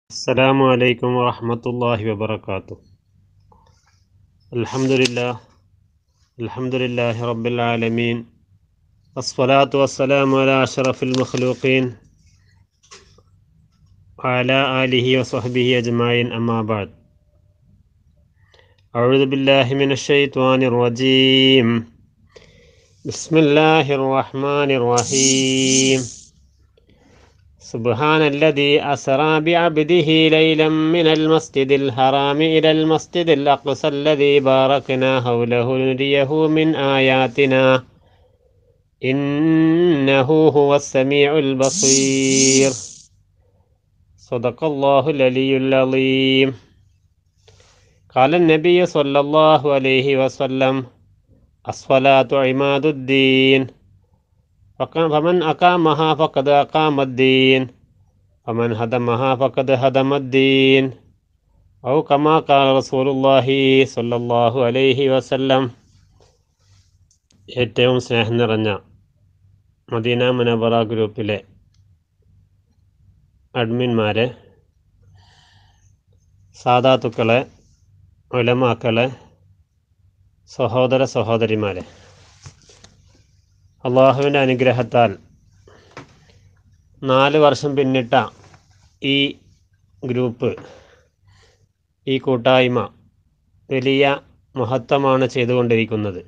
السلام عليكم ورحمة الله وبركاته الحمد لله الحمد لله رب العالمين الصلاة والسلام على أشرف المخلوقين وعلى آله وصحبه أجمعين أما بعد أعوذ بالله من الشيطان الرجيم بسم الله الرحمن الرحيم سبحان الذي أسرى بعبده ليلا من المسجد الحرام إلى المسجد الأقصى الذي باركنا حوله لنريه من آياتنا إنه هو السميع البصير صدق الله العلي العظيم قال النبي صلى الله عليه وسلم الصلاة عماد الدين فك- فمن أقامها فقد أقام الدين ومن هدمها فقد هدم الدين أو كما قال رسول الله صلى الله عليه وسلم ഏറ്റവും സ്നേഹം നിറഞ്ഞ മദീന മുനവറ ഗ്രൂപ്പിലെ അഡ്മിന്മാരെ സാധാത്തുക്കളെ ഉലമാക്കളെ സഹോദര സഹോദരിമാരെ അള്ളാഹുവിൻ്റെ അനുഗ്രഹത്താൽ നാല് വർഷം പിന്നിട്ട ഈ ഗ്രൂപ്പ് ഈ കൂട്ടായ്മ വലിയ മഹത്വമാണ് ചെയ്തുകൊണ്ടിരിക്കുന്നത്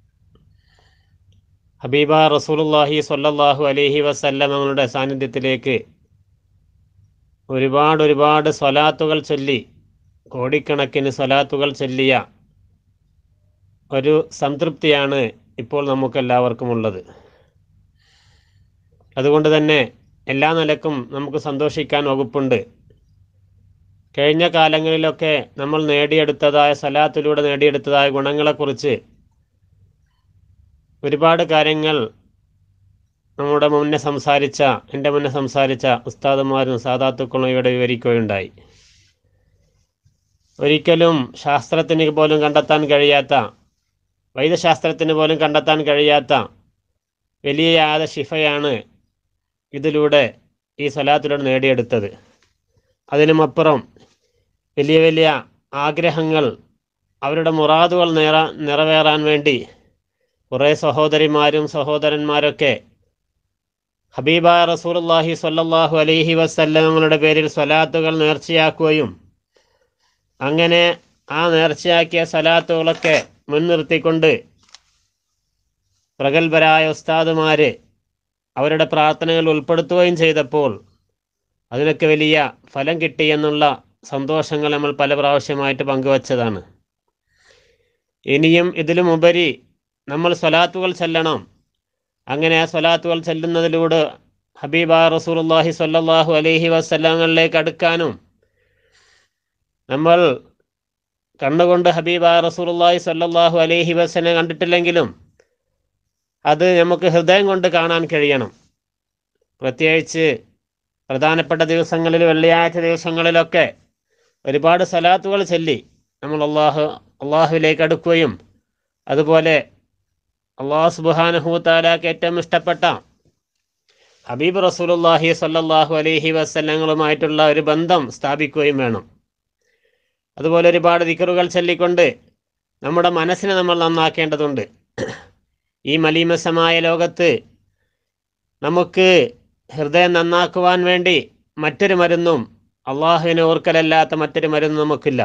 ഹബീബ റസൂലുള്ളാഹി സ്വല്ലല്ലാഹു അലൈഹി വസല്ലമങ്ങളുടെ സാന്നിധ്യത്തിലേക്ക് ഒരുപാട് ഒരുപാട് സ്വലാത്തുകൾ ചൊല്ലി കോടിക്കണക്കിന് സ്വലാത്തുകൾ ചൊല്ലിയ ഒരു സംതൃപ്തിയാണ് ഇപ്പോൾ നമുക്കെല്ലാവർക്കും ഉള്ളത് അതുകൊണ്ട് തന്നെ എല്ലാ നിലക്കും നമുക്ക് സന്തോഷിക്കാൻ വകുപ്പുണ്ട് കഴിഞ്ഞ കാലങ്ങളിലൊക്കെ നമ്മൾ നേടിയെടുത്തതായ സലാത്തിലൂടെ നേടിയെടുത്തതായ ഗുണങ്ങളെക്കുറിച്ച് ഒരുപാട് കാര്യങ്ങൾ നമ്മുടെ മുന്നേ സംസാരിച്ച എൻ്റെ മുന്നേ സംസാരിച്ച ഉസ്താദുമാരും സാധാത്തുക്കളും ഇവിടെ വിവരിക്കുകയുണ്ടായി ഒരിക്കലും ശാസ്ത്രത്തിന് പോലും കണ്ടെത്താൻ കഴിയാത്ത വൈദ്യശാസ്ത്രത്തിന് പോലും കണ്ടെത്താൻ കഴിയാത്ത വലിയ യാത ശിഫയാണ് ഇതിലൂടെ ഈ സ്വലാത്തിലൂടെ നേടിയെടുത്തത് അതിനുമപ്പുറം വലിയ വലിയ ആഗ്രഹങ്ങൾ അവരുടെ മുറാദുകൾ നിറ നിറവേറാൻ വേണ്ടി കുറേ സഹോദരിമാരും സഹോദരന്മാരൊക്കെ ഹബീബ റസൂലുള്ളാഹി സ്വല്ലല്ലാഹു അലൈഹി വസല്ലമങ്ങളുടെ പേരിൽ സ്വലാത്തുകൾ നേർച്ചയാക്കുകയും അങ്ങനെ ആ നേർച്ചയാക്കിയ സ്വലാത്തുകളൊക്കെ മുൻനിർത്തിക്കൊണ്ട് പ്രഗത്ഭരായ ഉസ്താദുമാര് അവരുടെ പ്രാർത്ഥനകൾ ഉൾപ്പെടുത്തുകയും ചെയ്തപ്പോൾ അതിനൊക്കെ വലിയ ഫലം കിട്ടി എന്നുള്ള സന്തോഷങ്ങൾ നമ്മൾ പല പ്രാവശ്യമായിട്ട് പങ്കുവച്ചതാണ് ഇനിയും ഇതിലുമുപരി നമ്മൾ സ്വലാത്തുകൾ ചെല്ലണം അങ്ങനെ ആ സ്വലാത്തുകൾ ചെല്ലുന്നതിലൂടെ ഹബീബ റസൂലുള്ളാഹി സ്വല്ലല്ലാഹു അലൈഹി വസല്ലങ്ങളിലേക്ക് അടുക്കാനും നമ്മൾ കണ്ണുകൊണ്ട് ഹബീബ റസൂലുള്ളാഹി സ്വല്ലല്ലാഹു അലൈഹി വസല്ലം കണ്ടിട്ടില്ലെങ്കിലും അത് നമുക്ക് ഹൃദയം കൊണ്ട് കാണാൻ കഴിയണം പ്രത്യേകിച്ച് പ്രധാനപ്പെട്ട ദിവസങ്ങളിൽ വെള്ളിയാഴ്ച ദിവസങ്ങളിലൊക്കെ ഒരുപാട് സലാത്തുകൾ ചൊല്ലി നമ്മൾ അള്ളാഹു അള്ളാഹുവിലേക്ക് അടുക്കുകയും അതുപോലെ അള്ളാഹു സുബാനഹു താലാക്ക് ഏറ്റവും ഇഷ്ടപ്പെട്ട ഹബീബ് റസൂലുള്ളാഹി സ്വല്ലല്ലാഹു അലൈഹി വസല്ലങ്ങളുമായിട്ടുള്ള ഒരു ബന്ധം സ്ഥാപിക്കുകയും വേണം അതുപോലെ ഒരുപാട് ദിക്കറുകൾ ചൊല്ലിക്കൊണ്ട് നമ്മുടെ മനസ്സിനെ നമ്മൾ നന്നാക്കേണ്ടതുണ്ട് ഈ മലീമസമായ ലോകത്ത് നമുക്ക് ഹൃദയം നന്നാക്കുവാൻ വേണ്ടി മറ്റൊരു മരുന്നും അള്ളാഹുവിനെ ഓർക്കലല്ലാത്ത മറ്റൊരു മരുന്നും നമുക്കില്ല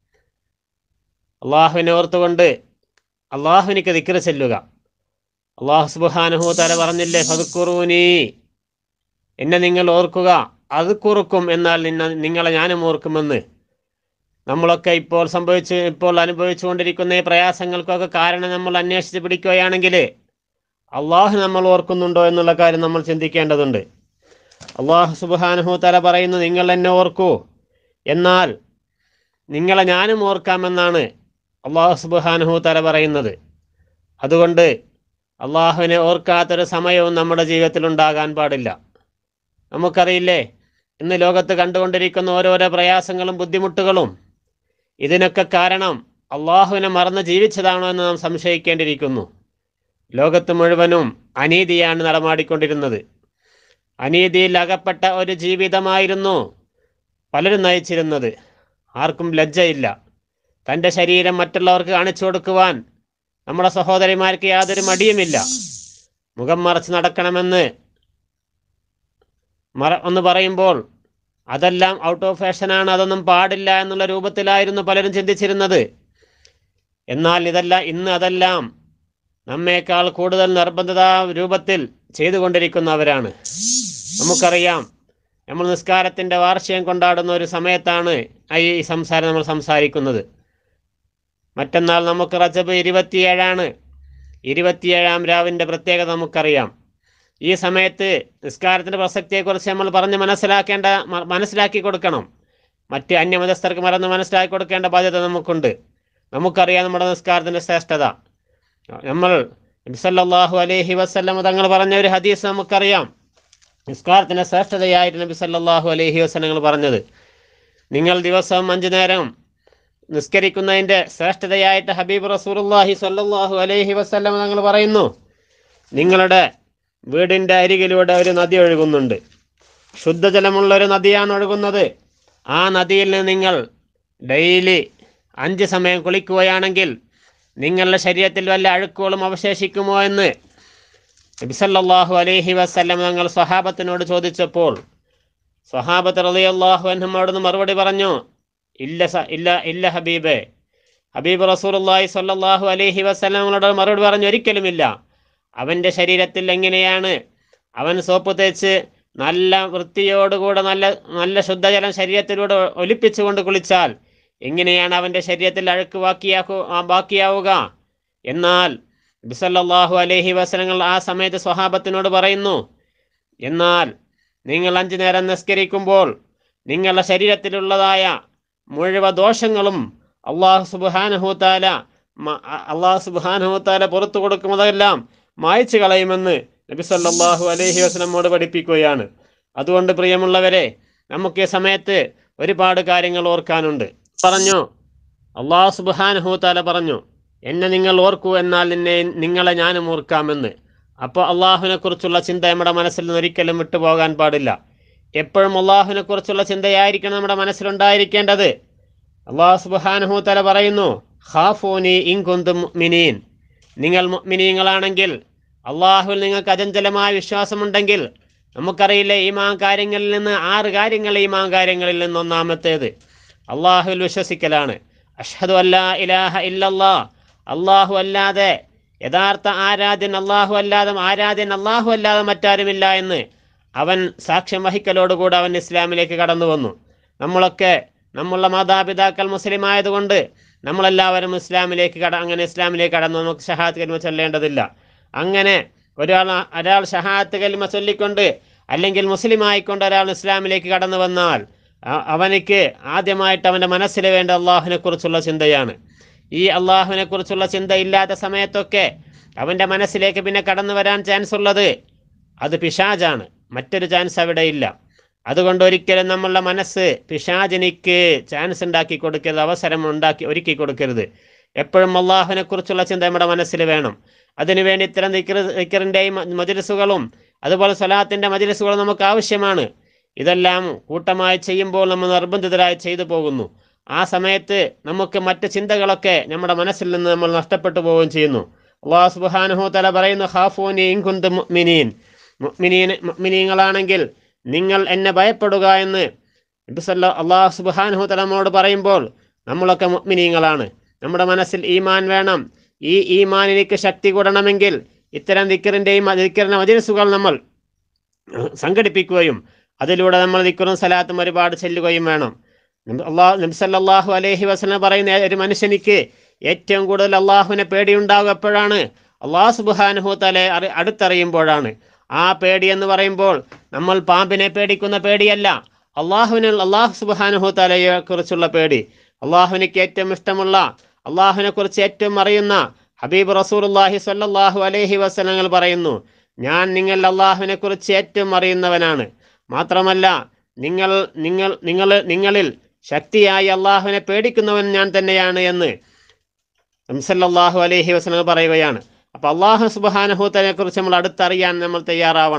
അള്ളാഹുവിനെ ഓർത്തുകൊണ്ട് അള്ളാഹുവിനിക്ക് ദിക്കറ് ചെല്ലുക അള്ളാഹു സുബാനുഹു തല പറഞ്ഞില്ലേ ഫതുക്കുറൂനി എന്നെ നിങ്ങൾ ഓർക്കുക അത് കുറുക്കും എന്നാൽ നിന്ന നിങ്ങളെ ഞാനും ഓർക്കുമെന്ന് നമ്മളൊക്കെ ഇപ്പോൾ സംഭവിച്ച് ഇപ്പോൾ അനുഭവിച്ചുകൊണ്ടിരിക്കുന്ന ഈ പ്രയാസങ്ങൾക്കൊക്കെ കാരണം നമ്മൾ അന്വേഷിച്ച് പിടിക്കുകയാണെങ്കിൽ അള്ളാഹു നമ്മൾ ഓർക്കുന്നുണ്ടോ എന്നുള്ള കാര്യം നമ്മൾ ചിന്തിക്കേണ്ടതുണ്ട് അള്ളാഹു സുബാനുഹു തല പറയുന്നു നിങ്ങൾ എന്നെ ഓർക്കൂ എന്നാൽ നിങ്ങളെ ഞാനും ഓർക്കാമെന്നാണ് അള്ളാഹു സുബാനുഹു തല പറയുന്നത് അതുകൊണ്ട് അള്ളാഹുവിനെ ഓർക്കാത്തൊരു സമയവും നമ്മുടെ ജീവിതത്തിൽ ഉണ്ടാകാൻ പാടില്ല നമുക്കറിയില്ലേ ഇന്ന് ലോകത്ത് കണ്ടുകൊണ്ടിരിക്കുന്ന ഓരോരോ പ്രയാസങ്ങളും ബുദ്ധിമുട്ടുകളും ഇതിനൊക്കെ കാരണം അള്ളാഹുവിനെ മറന്ന് ജീവിച്ചതാണോ എന്ന് നാം സംശയിക്കേണ്ടിയിരിക്കുന്നു ലോകത്ത് മുഴുവനും അനീതിയാണ് നടമാടിക്കൊണ്ടിരുന്നത് അനീതിയിൽ അകപ്പെട്ട ഒരു ജീവിതമായിരുന്നു പലരും നയിച്ചിരുന്നത് ആർക്കും ലജ്ജയില്ല തൻ്റെ ശരീരം മറ്റുള്ളവർക്ക് കാണിച്ചു കൊടുക്കുവാൻ നമ്മുടെ സഹോദരിമാർക്ക് യാതൊരു മടിയുമില്ല മുഖം മറച്ച് നടക്കണമെന്ന് മറ എന്ന് പറയുമ്പോൾ അതെല്ലാം ഔട്ട് ഓഫ് ഫാഷനാണ് അതൊന്നും പാടില്ല എന്നുള്ള രൂപത്തിലായിരുന്നു പലരും ചിന്തിച്ചിരുന്നത് എന്നാൽ ഇതെല്ലാം ഇന്ന് അതെല്ലാം നമ്മേക്കാൾ കൂടുതൽ നിർബന്ധത രൂപത്തിൽ ചെയ്തുകൊണ്ടിരിക്കുന്നവരാണ് നമുക്കറിയാം നമ്മൾ നിസ്കാരത്തിൻ്റെ വാർഷികം കൊണ്ടാടുന്ന ഒരു സമയത്താണ് ഈ സംസാരം നമ്മൾ സംസാരിക്കുന്നത് മറ്റന്നാൾ നമുക്ക് റജബ് ഇരുപത്തിയേഴാണ് ഇരുപത്തിയേഴാം രാവിൻ്റെ പ്രത്യേകത നമുക്കറിയാം ഈ സമയത്ത് നിസ്കാരത്തിൻ്റെ പ്രസക്തിയെക്കുറിച്ച് നമ്മൾ പറഞ്ഞ് മനസ്സിലാക്കേണ്ട മ- മനസ്സിലാക്കി കൊടുക്കണം മറ്റ് അന്യമതസ്ഥർക്ക് മറന്ന് മനസ്സിലാക്കി കൊടുക്കേണ്ട ബാധ്യത നമുക്കുണ്ട് നമുക്കറിയാം നമ്മുടെ നിസ്കാരത്തിൻ്റെ ശ്രേഷ്ഠത നമ്മൾ നബിസല്ലാഹു അലൈഹി വസ്ല്ലം തങ്ങൾ പറഞ്ഞ ഒരു ഹദീസ് നമുക്കറിയാം നിസ്കാരത്തിൻ്റെ ശ്രേഷ്ഠതയായിട്ട് നബി സല്ലല്ലാഹു അലൈഹി വസല്ലങ്ങൾ പറഞ്ഞത് നിങ്ങൾ ദിവസം അഞ്ചു നേരം നിസ്കരിക്കുന്നതിൻ്റെ ശ്രേഷ്ഠതയായിട്ട് ഹബീബ് റസൂലുള്ളാഹി സ്വല്ലല്ലാഹു അലൈഹി വസല്ലം തങ്ങൾ പറയുന്നു നിങ്ങളുടെ വീടിൻ്റെ അരികിലൂടെ ഒരു നദി ഒഴുകുന്നുണ്ട് ശുദ്ധജലമുള്ള ഒരു നദിയാണ് ഒഴുകുന്നത് ആ നദിയിൽ നിന്ന് നിങ്ങൾ ഡെയിലി അഞ്ച് സമയം കുളിക്കുകയാണെങ്കിൽ നിങ്ങളുടെ ശരീരത്തിൽ വല്ല അഴുക്കുകളും അവശേഷിക്കുമോ എന്ന് നബിസല്ലാഹു അലൈഹി വസല്ലം തങ്ങൾ സ്വഹാബത്തിനോട് ചോദിച്ചപ്പോൾ സ്വഹാബത്ത് റളിയല്ലാഹു അൻഹും അവിടുന്ന് മറുപടി പറഞ്ഞു ഇല്ല സ ഇല്ല ഇല്ല ഹബീബേ ഹബീബ് റസൂലുള്ളാഹി സ്വല്ലല്ലാഹു അലൈഹി വസല്ലം തങ്ങളോട് മറുപടി പറഞ്ഞു ഒരിക്കലുമില്ല അവൻ്റെ ശരീരത്തിൽ എങ്ങനെയാണ് അവൻ സോപ്പ് തേച്ച് നല്ല വൃത്തിയോടുകൂടെ നല്ല നല്ല ശുദ്ധജലം ശരീരത്തിലൂടെ ഒലിപ്പിച്ചുകൊണ്ട് കുളിച്ചാൽ എങ്ങനെയാണ് അവൻ്റെ ശരീരത്തിൽ അഴുക്ക് ബാക്കിയാക്കു ആ ബാക്കിയാവുക എന്നാൽ ബിസല്ലാഹു അലൈഹി വസനങ്ങൾ ആ സമയത്ത് സ്വഹാബത്തിനോട് പറയുന്നു എന്നാൽ നിങ്ങൾ അഞ്ചു നേരം നിസ്കരിക്കുമ്പോൾ നിങ്ങളുടെ ശരീരത്തിലുള്ളതായ മുഴുവ ദോഷങ്ങളും അള്ളാഹു സുബാനഹുത്താല അള്ളാഹു സുബാനഹുത്താല പുറത്തു കൊടുക്കുന്നതെല്ലാം മായ്ച്ചു കളയുമെന്ന് നബി സല്ലല്ലാഹു അലൈഹി വസല്ലമോട് പഠിപ്പിക്കുകയാണ് അതുകൊണ്ട് പ്രിയമുള്ളവരെ നമുക്ക് ഈ സമയത്ത് ഒരുപാട് കാര്യങ്ങൾ ഓർക്കാനുണ്ട് പറഞ്ഞു അള്ളാഹു സുബാനഹുത്താല പറഞ്ഞു എന്നെ നിങ്ങൾ ഓർക്കൂ എന്നാൽ എന്നെ നിങ്ങളെ ഞാനും ഓർക്കാമെന്ന് അപ്പോൾ അള്ളാഹുവിനെ കുറിച്ചുള്ള ചിന്ത നമ്മുടെ മനസ്സിൽ നിന്ന് ഒരിക്കലും വിട്ടുപോകാൻ പാടില്ല എപ്പോഴും അള്ളാഹുവിനെ കുറിച്ചുള്ള ചിന്തയായിരിക്കണം നമ്മുടെ മനസ്സിലുണ്ടായിരിക്കേണ്ടത് അള്ളാഹു സുബാനഹു തല പറയുന്നു ഖാഫൂനി ഇൻകുന്തും മിനീൻ നിങ്ങൾ മിനീങ്ങളാണെങ്കിൽ അള്ളാഹുവിൽ നിങ്ങൾക്ക് അചഞ്ചലമായ വിശ്വാസമുണ്ടെങ്കിൽ നമുക്കറിയില്ല ഈമാ കാര്യങ്ങളിൽ നിന്ന് ആറ് കാര്യങ്ങൾ ഈമാ കാര്യങ്ങളിൽ നിന്ന് ഒന്നാമത്തേത് അള്ളാഹുവിൽ വിശ്വസിക്കലാണ് അഷ്ഹദു അല്ലാ ഇലാഹ ഇല്ലല്ലാ അള്ളാഹു അല്ലാതെ യഥാർത്ഥ ആരാധ്യൻ അള്ളാഹു അല്ലാതെ ആരാധ്യൻ അള്ളാഹു അല്ലാതെ മറ്റാരുമില്ല എന്ന് അവൻ സാക്ഷ്യം വഹിക്കലോടുകൂടെ അവൻ ഇസ്ലാമിലേക്ക് കടന്നു വന്നു നമ്മളൊക്കെ നമ്മളുടെ മാതാപിതാക്കൾ മുസ്ലിം ആയതുകൊണ്ട് നമ്മളെല്ലാവരും ഇസ്ലാമിലേക്ക് കട അങ്ങനെ ഇസ്ലാമിലേക്ക് കടന്നു നമുക്ക് ഷഹാത്ത് കലിമ ചൊല്ലേണ്ടതില്ല അങ്ങനെ ഒരാൾ ഒരാൾ ഷഹാത്ത് കലിമ ചൊല്ലിക്കൊണ്ട് അല്ലെങ്കിൽ മുസ്ലിം ആയിക്കൊണ്ട് ഒരാൾ ഇസ്ലാമിലേക്ക് കടന്നു വന്നാൽ അ- അവനിക്ക് ആദ്യമായിട്ട് അവൻ്റെ മനസ്സിൽ വേണ്ട അള്ളാഹുവിനെ കുറിച്ചുള്ള ചിന്തയാണ് ഈ അള്ളാഹുവിനെ കുറിച്ചുള്ള ചിന്ത ഇല്ലാത്ത സമയത്തൊക്കെ അവൻ്റെ മനസ്സിലേക്ക് പിന്നെ കടന്നു വരാൻ ചാൻസ് ഉള്ളത് അത് പിശാജാണ് മറ്റൊരു ചാൻസ് അവിടെ ഇല്ല അതുകൊണ്ട് ഒരിക്കലും നമ്മളുടെ മനസ്സ് പിശാചിനിക്ക് ചാൻസ് ഉണ്ടാക്കി കൊടുക്കരുത് അവസരം ഉണ്ടാക്കി ഒരുക്കി കൊടുക്കരുത് എപ്പോഴും അള്ളാഹുവിനെ കുറിച്ചുള്ള ചിന്ത നമ്മുടെ മനസ്സിൽ വേണം അതിനുവേണ്ടി ഇത്തരം ദിക്ർ ദിക്റിൻ്റെയും മജിലിസുകളും അതുപോലെ സ്വലാത്തിൻ്റെ മജിലിസുകളും നമുക്ക് ആവശ്യമാണ് ഇതെല്ലാം കൂട്ടമായി ചെയ്യുമ്പോൾ നമ്മൾ നിർബന്ധിതരായി ചെയ്തു പോകുന്നു ആ സമയത്ത് നമുക്ക് മറ്റ് ചിന്തകളൊക്കെ നമ്മുടെ മനസ്സിൽ നിന്ന് നമ്മൾ നഷ്ടപ്പെട്ടു പോവുകയും ചെയ്യുന്നു അള്ളാഹു സുബ്ഹാനഹു തല പറയുന്നു ഖാഫൂനി ഇൻ കുന്തും മുഅ്മിനീൻ മുഅ്മിനീൻ മുഅ്മിനീങ്ങളാണെങ്കിൽ നിങ്ങൾ എന്നെ ഭയപ്പെടുക എന്ന് നബിസല്ല അള്ളാഹു സുബ്ഹാനഹു തല നമ്മോട് പറയുമ്പോൾ നമ്മളൊക്കെ മുഅ്മിനീങ്ങളാണ് നമ്മുടെ മനസ്സിൽ ഈമാൻ വേണം ഈ ഈമാനിലേക്ക് ശക്തി കൂടണമെങ്കിൽ ഇത്തരം ദിക്കറിൻ്റെയും ദിക്കറിൻ്റെ മജിലിസുകൾ നമ്മൾ സംഘടിപ്പിക്കുകയും അതിലൂടെ നമ്മൾ ദിക്കറും സലാത്തും ഒരുപാട് ചെല്ലുകയും വേണം അള്ളാഹു നബ്സല്ലാഹു അലൈഹി വസല്ലം പറയുന്ന ഒരു മനുഷ്യനിക്ക് ഏറ്റവും കൂടുതൽ അള്ളാഹുവിനെ പേടിയുണ്ടാകും എപ്പോഴാണ് അള്ളാഹു സുബാനുഹു തലെ അറി അടുത്തറിയുമ്പോഴാണ് ആ പേടി എന്ന് പറയുമ്പോൾ നമ്മൾ പാമ്പിനെ പേടിക്കുന്ന പേടിയല്ല അള്ളാഹുവിന് അള്ളാഹു സുബാനുഹു തലയെ കുറിച്ചുള്ള പേടി അള്ളാഹുവിനിക്ക് ഏറ്റവും ഇഷ്ടമുള്ള അള്ളാഹുവിനെ കുറിച്ച് ഏറ്റവും അറിയുന്ന ഹബീബ് റസൂലുള്ളാഹി സ്വല്ലല്ലാഹു അലൈഹി വസല്ലങ്ങൾ പറയുന്നു ഞാൻ നിങ്ങൾ അള്ളാഹുവിനെ കുറിച്ച് ഏറ്റവും അറിയുന്നവനാണ് മാത്രമല്ല നിങ്ങൾ നിങ്ങൾ നിങ്ങൾ നിങ്ങളിൽ ശക്തിയായി അള്ളാഹുവിനെ പേടിക്കുന്നവൻ ഞാൻ തന്നെയാണ് എന്ന് നംസല്ലാഹു അലൈഹി വസ്ലം പറയുകയാണ് അപ്പോൾ അള്ളാഹു സുബാനഹൂത്തനെ കുറിച്ച് നമ്മൾ അടുത്തറിയാൻ നമ്മൾ തയ്യാറാവണം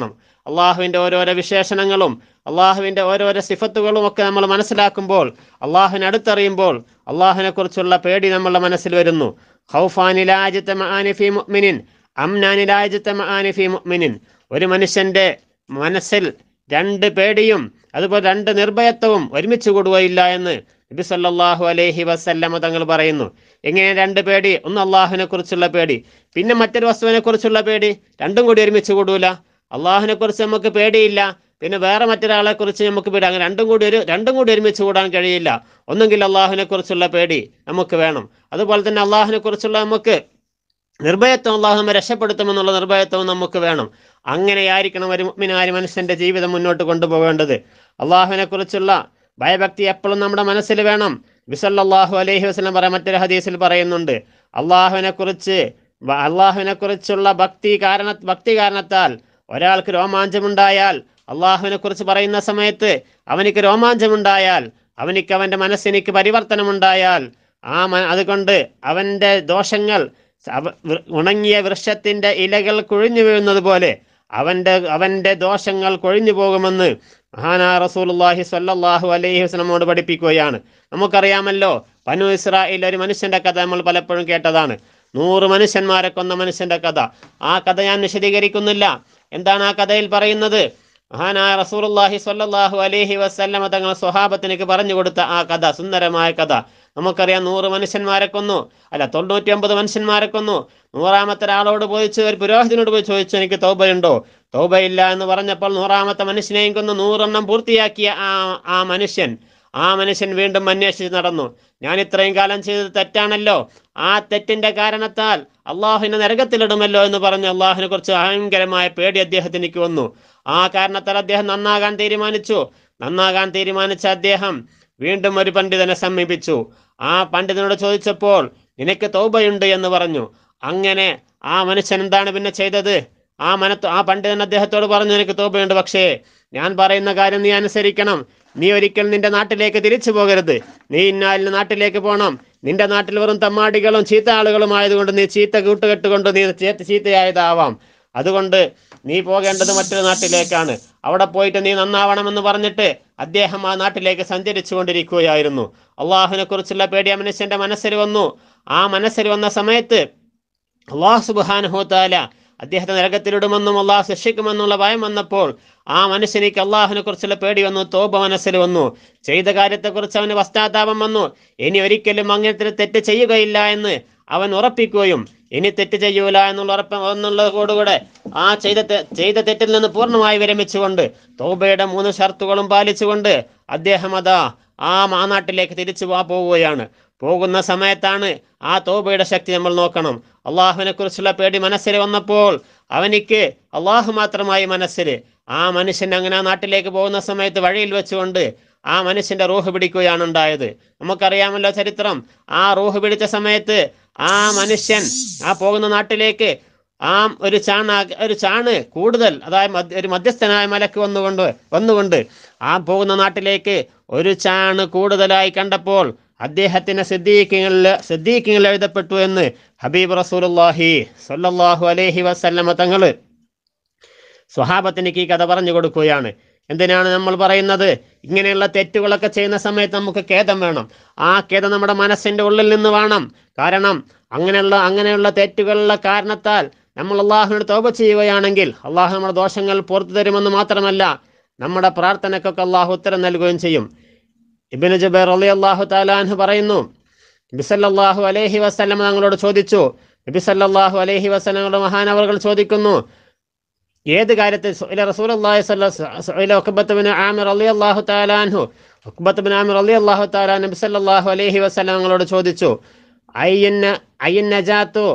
അള്ളാഹുവിൻ്റെ ഓരോരോ വിശേഷണങ്ങളും അള്ളാഹുവിൻ്റെ ഓരോരോ സിഫത്തുകളും ഒക്കെ നമ്മൾ മനസ്സിലാക്കുമ്പോൾ അള്ളാഹുവിനെ അടുത്തറിയുമ്പോൾ അള്ളാഹുവിനെ കുറിച്ചുള്ള പേടി നമ്മളുടെ മനസ്സിൽ വരുന്നു ഹൗഫാനിലാജിത്ത മആനിഫി മുഅ്മിനിൻ അംനാനിലാജിത്ത മആനിഫി മുഅ്മിനിൻ ഒരു മനുഷ്യന്റെ മനസ്സിൽ രണ്ട് പേടിയും അതുപോലെ രണ്ട് നിർഭയത്വവും ഒരുമിച്ച് കൂടുകയില്ല എന്ന് നബി സല്ലല്ലാഹു അലൈഹി വസല്ലമ തങ്ങൾ പറയുന്നു എങ്ങനെ രണ്ട് പേടി ഒന്ന് അള്ളാഹുവിനെ കുറിച്ചുള്ള പേടി പിന്നെ മറ്റൊരു വസ്തുവിനെ കുറിച്ചുള്ള പേടി രണ്ടും കൂടി ഒരുമിച്ച് കൂടൂല അള്ളാഹുവിനെ കുറിച്ച് നമുക്ക് പേടിയില്ല പിന്നെ വേറെ മറ്റൊരാളെ കുറിച്ച് നമുക്ക് പേടി അങ്ങനെ രണ്ടും കൂടി ഒരു രണ്ടും കൂടി ഒരുമിച്ച് കൂടാൻ കഴിയില്ല ഒന്നുകിൽ അള്ളാഹുവിനെ കുറിച്ചുള്ള പേടി നമുക്ക് വേണം അതുപോലെ തന്നെ അള്ളാഹുവിനെ കുറിച്ചുള്ള നമുക്ക് നിർഭയത്വം അള്ളാഹു നമ്മെ രക്ഷപ്പെടുത്തുമെന്നുള്ള നിർഭയത്വം നമുക്ക് വേണം അങ്ങനെയായിരിക്കണം ഒരു മുഅ്മിനായ മനുഷ്യന്റെ ജീവിതം മുന്നോട്ട് കൊണ്ടുപോകേണ്ടത് അള്ളാഹുവിനെ കുറിച്ചുള്ള ഭയഭക്തി എപ്പോഴും നമ്മുടെ മനസ്സിൽ വേണം ബിസല്ലാഹു അലൈഹി വസ്ലം പറയാൻ മറ്റൊരു ഹദീസിൽ പറയുന്നുണ്ട് അള്ളാഹുവിനെ കുറിച്ച് അള്ളാഹുവിനെ കുറിച്ചുള്ള ഭക്തി കാരണ ഭക്തി കാരണത്താൽ ഒരാൾക്ക് രോമാഞ്ചമുണ്ടായാൽ അള്ളാഹുവിനെ കുറിച്ച് പറയുന്ന സമയത്ത് അവനിക്ക് രോമാഞ്ചമുണ്ടായാൽ അവനിക്ക് അവൻ്റെ മനസ്സിനിക്ക് പരിവർത്തനമുണ്ടായാൽ ആ മ അതുകൊണ്ട് അവൻ്റെ ദോഷങ്ങൾ അവ- വൃ- ഉണങ്ങിയ വൃക്ഷത്തിൻ്റെ ഇലകൾ കൊഴിഞ്ഞു വീഴുന്നത് പോലെ അവൻ്റെ അവൻ്റെ ദോഷങ്ങൾ കൊഴിഞ്ഞു പോകുമെന്ന് മഹാനാ റസൂലുള്ളാഹി സ്വല്ലല്ലാഹു അലൈഹി വസല്ലമോട് പഠിപ്പിക്കുകയാണ് നമുക്കറിയാമല്ലോ പനു ഇസ്രായേൽ ഒരു മനുഷ്യന്റെ കഥ നമ്മൾ പലപ്പോഴും കേട്ടതാണ് നൂറ് മനുഷ്യന്മാരെ കൊന്ന മനുഷ്യന്റെ കഥ ആ കഥ ഞാൻ വിശദീകരിക്കുന്നില്ല എന്താണ് ആ കഥയിൽ പറയുന്നത് മഹാനായ റസൂലുള്ളാഹി സ്വല്ലല്ലാഹു അലൈഹി വസല്ലമ തങ്ങൾ സ്വഹാബത്തിനേക്ക് പറഞ്ഞു കൊടുത്ത ആ കഥ സുന്ദരമായ കഥ നമുക്കറിയാം നൂറ് മനുഷ്യന്മാരെ കൊന്നു അല്ല തൊണ്ണൂറ്റി ഒമ്പത് മനുഷ്യന്മാരെ കൊന്നു നൂറാമത്തെ ഒരാളോട് പോയി ചോ- ഒരു പുരോഹിതനോട് പോയി ചോദിച്ചു എനിക്ക് തൗബയുണ്ടോ തൗബയില്ല എന്ന് പറഞ്ഞപ്പോൾ നൂറാമത്തെ മനുഷ്യനെയും കൊന്ന് നൂറെണ്ണം പൂർത്തിയാക്കിയ ആ ആ മനുഷ്യൻ ആ മനുഷ്യൻ വീണ്ടും അന്വേഷിച്ച് നടന്നു ഞാൻ ഇത്രയും കാലം ചെയ്തത് തെറ്റാണല്ലോ ആ തെറ്റിന്റെ കാരണത്താൽ അള്ളാഹുവിനെ നരകത്തിലിടുമല്ലോ എന്ന് പറഞ്ഞ് അള്ളാഹുവിനെ കുറിച്ച് ഭയങ്കരമായ പേടി അദ്ദേഹത്തിലേക്ക് വന്നു ആ കാരണത്താൽ അദ്ദേഹം നന്നാകാൻ തീരുമാനിച്ചു നന്നാകാൻ തീരുമാനിച്ച അദ്ദേഹം വീണ്ടും ഒരു പണ്ഡിതനെ സമീപിച്ചു ആ പണ്ഡിതനോട് ചോദിച്ചപ്പോൾ നിനക്ക് തൗബയുണ്ട് എന്ന് പറഞ്ഞു അങ്ങനെ ആ മനുഷ്യൻ എന്താണ് പിന്നെ ചെയ്തത് ആ മനത്ത് ആ പണ്ഡിതൻ അദ്ദേഹത്തോട് പറഞ്ഞു നിനക്ക് തോപയുണ്ട് പക്ഷേ ഞാൻ പറയുന്ന കാര്യം നീ അനുസരിക്കണം നീ ഒരിക്കൽ നിന്റെ നാട്ടിലേക്ക് തിരിച്ചു പോകരുത് നീ ഇന്നാലിന് നാട്ടിലേക്ക് പോകണം നിന്റെ നാട്ടിൽ വെറും തമ്മാടികളും ചീത്ത ആളുകളും ആയതുകൊണ്ട് നീ ചീത്ത കൂട്ടുകെട്ടുകൊണ്ട് നീ ചീത്ത ചീത്തയായതാവാം അതുകൊണ്ട് നീ പോകേണ്ടത് മറ്റൊരു നാട്ടിലേക്കാണ് അവിടെ പോയിട്ട് നീ നന്നാവണമെന്ന് പറഞ്ഞിട്ട് അദ്ദേഹം ആ നാട്ടിലേക്ക് സഞ്ചരിച്ചു കൊണ്ടിരിക്കുകയായിരുന്നു അള്ളാഹുവിനെ കുറിച്ചുള്ള പേടി ആ മനുഷ്യന്റെ മനസ്സിൽ വന്നു ആ മനസ്സിൽ വന്ന സമയത്ത് അള്ളാഹു സുബാനുഹോത്താല അദ്ദേഹത്തെ നരകത്തിലിടുമെന്നും അള്ളാഹു ശിക്ഷിക്കുമെന്നുള്ള ഭയം വന്നപ്പോൾ ആ മനുഷ്യനിക്ക് അള്ളാഹുവിനെ കുറിച്ചുള്ള പേടി വന്നു തോപ മനസ്സിൽ വന്നു ചെയ്ത കാര്യത്തെക്കുറിച്ച് അവന് പശ്ചാത്താപം വന്നു ഇനി ഒരിക്കലും അങ്ങനത്തെ തെറ്റ് ചെയ്യുകയില്ല എന്ന് അവൻ ഉറപ്പിക്കുകയും ഇനി തെറ്റ് ചെയ്യൂല എന്നുള്ള ഉറപ്പ് എന്നുള്ളതോടുകൂടെ ആ ചെയ്ത തെ- ചെയ്ത തെറ്റിൽ നിന്ന് പൂർണ്ണമായി വിരമിച്ചുകൊണ്ട് തോബയുടെ മൂന്ന് ഷർത്തുകളും പാലിച്ചുകൊണ്ട് അദ്ദേഹം അതാ ആ മാനാട്ടിലേക്ക് തിരിച്ചു പോവാ പോവുകയാണ് പോകുന്ന സമയത്താണ് ആ തോബയുടെ ശക്തി നമ്മൾ നോക്കണം അള്ളാഹുവിനെ കുറിച്ചുള്ള പേടി മനസ്സിൽ വന്നപ്പോൾ അവനിക്ക് അള്ളാഹു മാത്രമായി മനസ്സിൽ ആ മനുഷ്യൻ അങ്ങനെ ആ നാട്ടിലേക്ക് പോകുന്ന സമയത്ത് വഴിയിൽ വെച്ചുകൊണ്ട് ആ മനുഷ്യന്റെ റൂഹ് പിടിക്കുകയാണ് ഉണ്ടായത് നമുക്കറിയാമല്ലോ ചരിത്രം ആ റൂഹ് പിടിച്ച സമയത്ത് ആ മനുഷ്യൻ ആ പോകുന്ന നാട്ടിലേക്ക് ആ ഒരു ചാണ ഒരു ചാണ് കൂടുതൽ അതായത് മധ്യ- ഒരു മധ്യസ്ഥനായ മലക്ക് വന്നുകൊണ്ട് വന്നുകൊണ്ട് ആ പോകുന്ന നാട്ടിലേക്ക് ഒരു ചാണ് കൂടുതലായി കണ്ടപ്പോൾ അദ്ദേഹത്തിന് സിദ്ദീഖിങ്ങളിൽ സിദ്ദീഖിങ്ങളിൽ എഴുതപ്പെട്ടു എന്ന് ഹബീബ് റസൂലുള്ളാഹി സ്വല്ലല്ലാഹു അലൈഹി വസല്ലമ തങ്ങള് സ്വഹാബത്തിനിക്ക് ഈ കഥ പറഞ്ഞു കൊടുക്കുകയാണ് എന്തിനാണ് നമ്മൾ പറയുന്നത് ഇങ്ങനെയുള്ള തെറ്റുകളൊക്കെ ചെയ്യുന്ന സമയത്ത് നമുക്ക് ഖേദം വേണം ആ ഖേദം നമ്മുടെ മനസ്സിന്റെ ഉള്ളിൽ നിന്ന് വേണം കാരണം അങ്ങനെയുള്ള അങ്ങനെയുള്ള തെറ്റുകളുടെ കാരണത്താൽ നമ്മൾ അള്ളാഹുവിനോട് തോപ ചെയ്യുകയാണെങ്കിൽ അള്ളാഹു നമ്മുടെ ദോഷങ്ങൾ പുറത്തു തരുമെന്ന് മാത്രമല്ല നമ്മുടെ പ്രാർത്ഥനയ്ക്കൊക്കെ അള്ളാഹു ഉത്തരം നൽകുകയും ചെയ്യും ഇബിന് ജുബൈർ അലി അള്ളാഹു താലാൻഹു പറയുന്നു നബിസല്ലാഹു അലൈഹി വസ്ലം തങ്ങളോട് ചോദിച്ചു നബിസല്ലാഹു അലൈഹി വസ്ലങ്ങളുടെ മഹാനവറുകൾ ചോദിക്കുന്നു ഏത് കാര്യത്തിൽ സുഇല റസൂലുള്ളാഹി സ്വല്ലല്ലാഹു സുഇല ഉഖബത്ത് ബിൻ ആമിർ റളിയല്ലാഹു തആല അൻഹു ഉഖബത്ത് ബിൻ ആമിർ റളിയല്ലാഹു തആല നബി സല്ലല്ലാഹു അലൈഹി വസല്ലം തങ്ങളോട് ചോദിച്ചു അയ്യന്ന അയ്യൻ നജാത്തു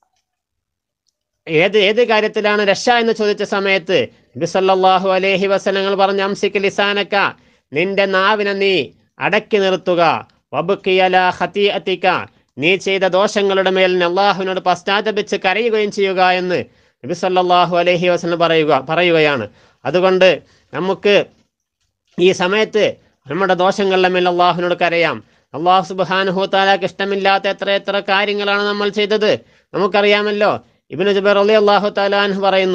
ഏത് ഏത് കാര്യത്തിലാണ് രക്ഷ എന്ന് ചോദിച്ച സമയത്ത് നബി സല്ലല്ലാഹു അലൈഹി വസല്ലങ്ങൾ പറഞ്ഞ അംസിക്ക് ലിസാനക്ക നിന്റെ നാവിനെ നീ അടക്കി നിർത്തുക വബുക്കിയല ഖതീഅതിക നീ ചെയ്ത ദോഷങ്ങളുടെ മേൽ നീ അള്ളാഹുവിനോട് പശ്ചാത്തപിച്ച് കരയുകയും ചെയ്യുക എന്ന് നബി സല്ലല്ലാഹു അലൈഹി വസല്ലം പറയുക പറയുകയാണ് അതുകൊണ്ട് നമുക്ക് ഈ സമയത്ത് നമ്മുടെ ദോഷങ്ങളുടെ മേൽ അള്ളാഹുവിനോട് കരയാം അള്ളാഹു സുബ്ഹാനഹു താലാക്ക് ഇഷ്ടമില്ലാത്ത എത്ര എത്ര കാര്യങ്ങളാണ് നമ്മൾ ചെയ്തത് നമുക്കറിയാമല്ലോ ഇബ്നു ജുബൈർ അലി അള്ളാഹു താലാൻഹു പറയുന്നു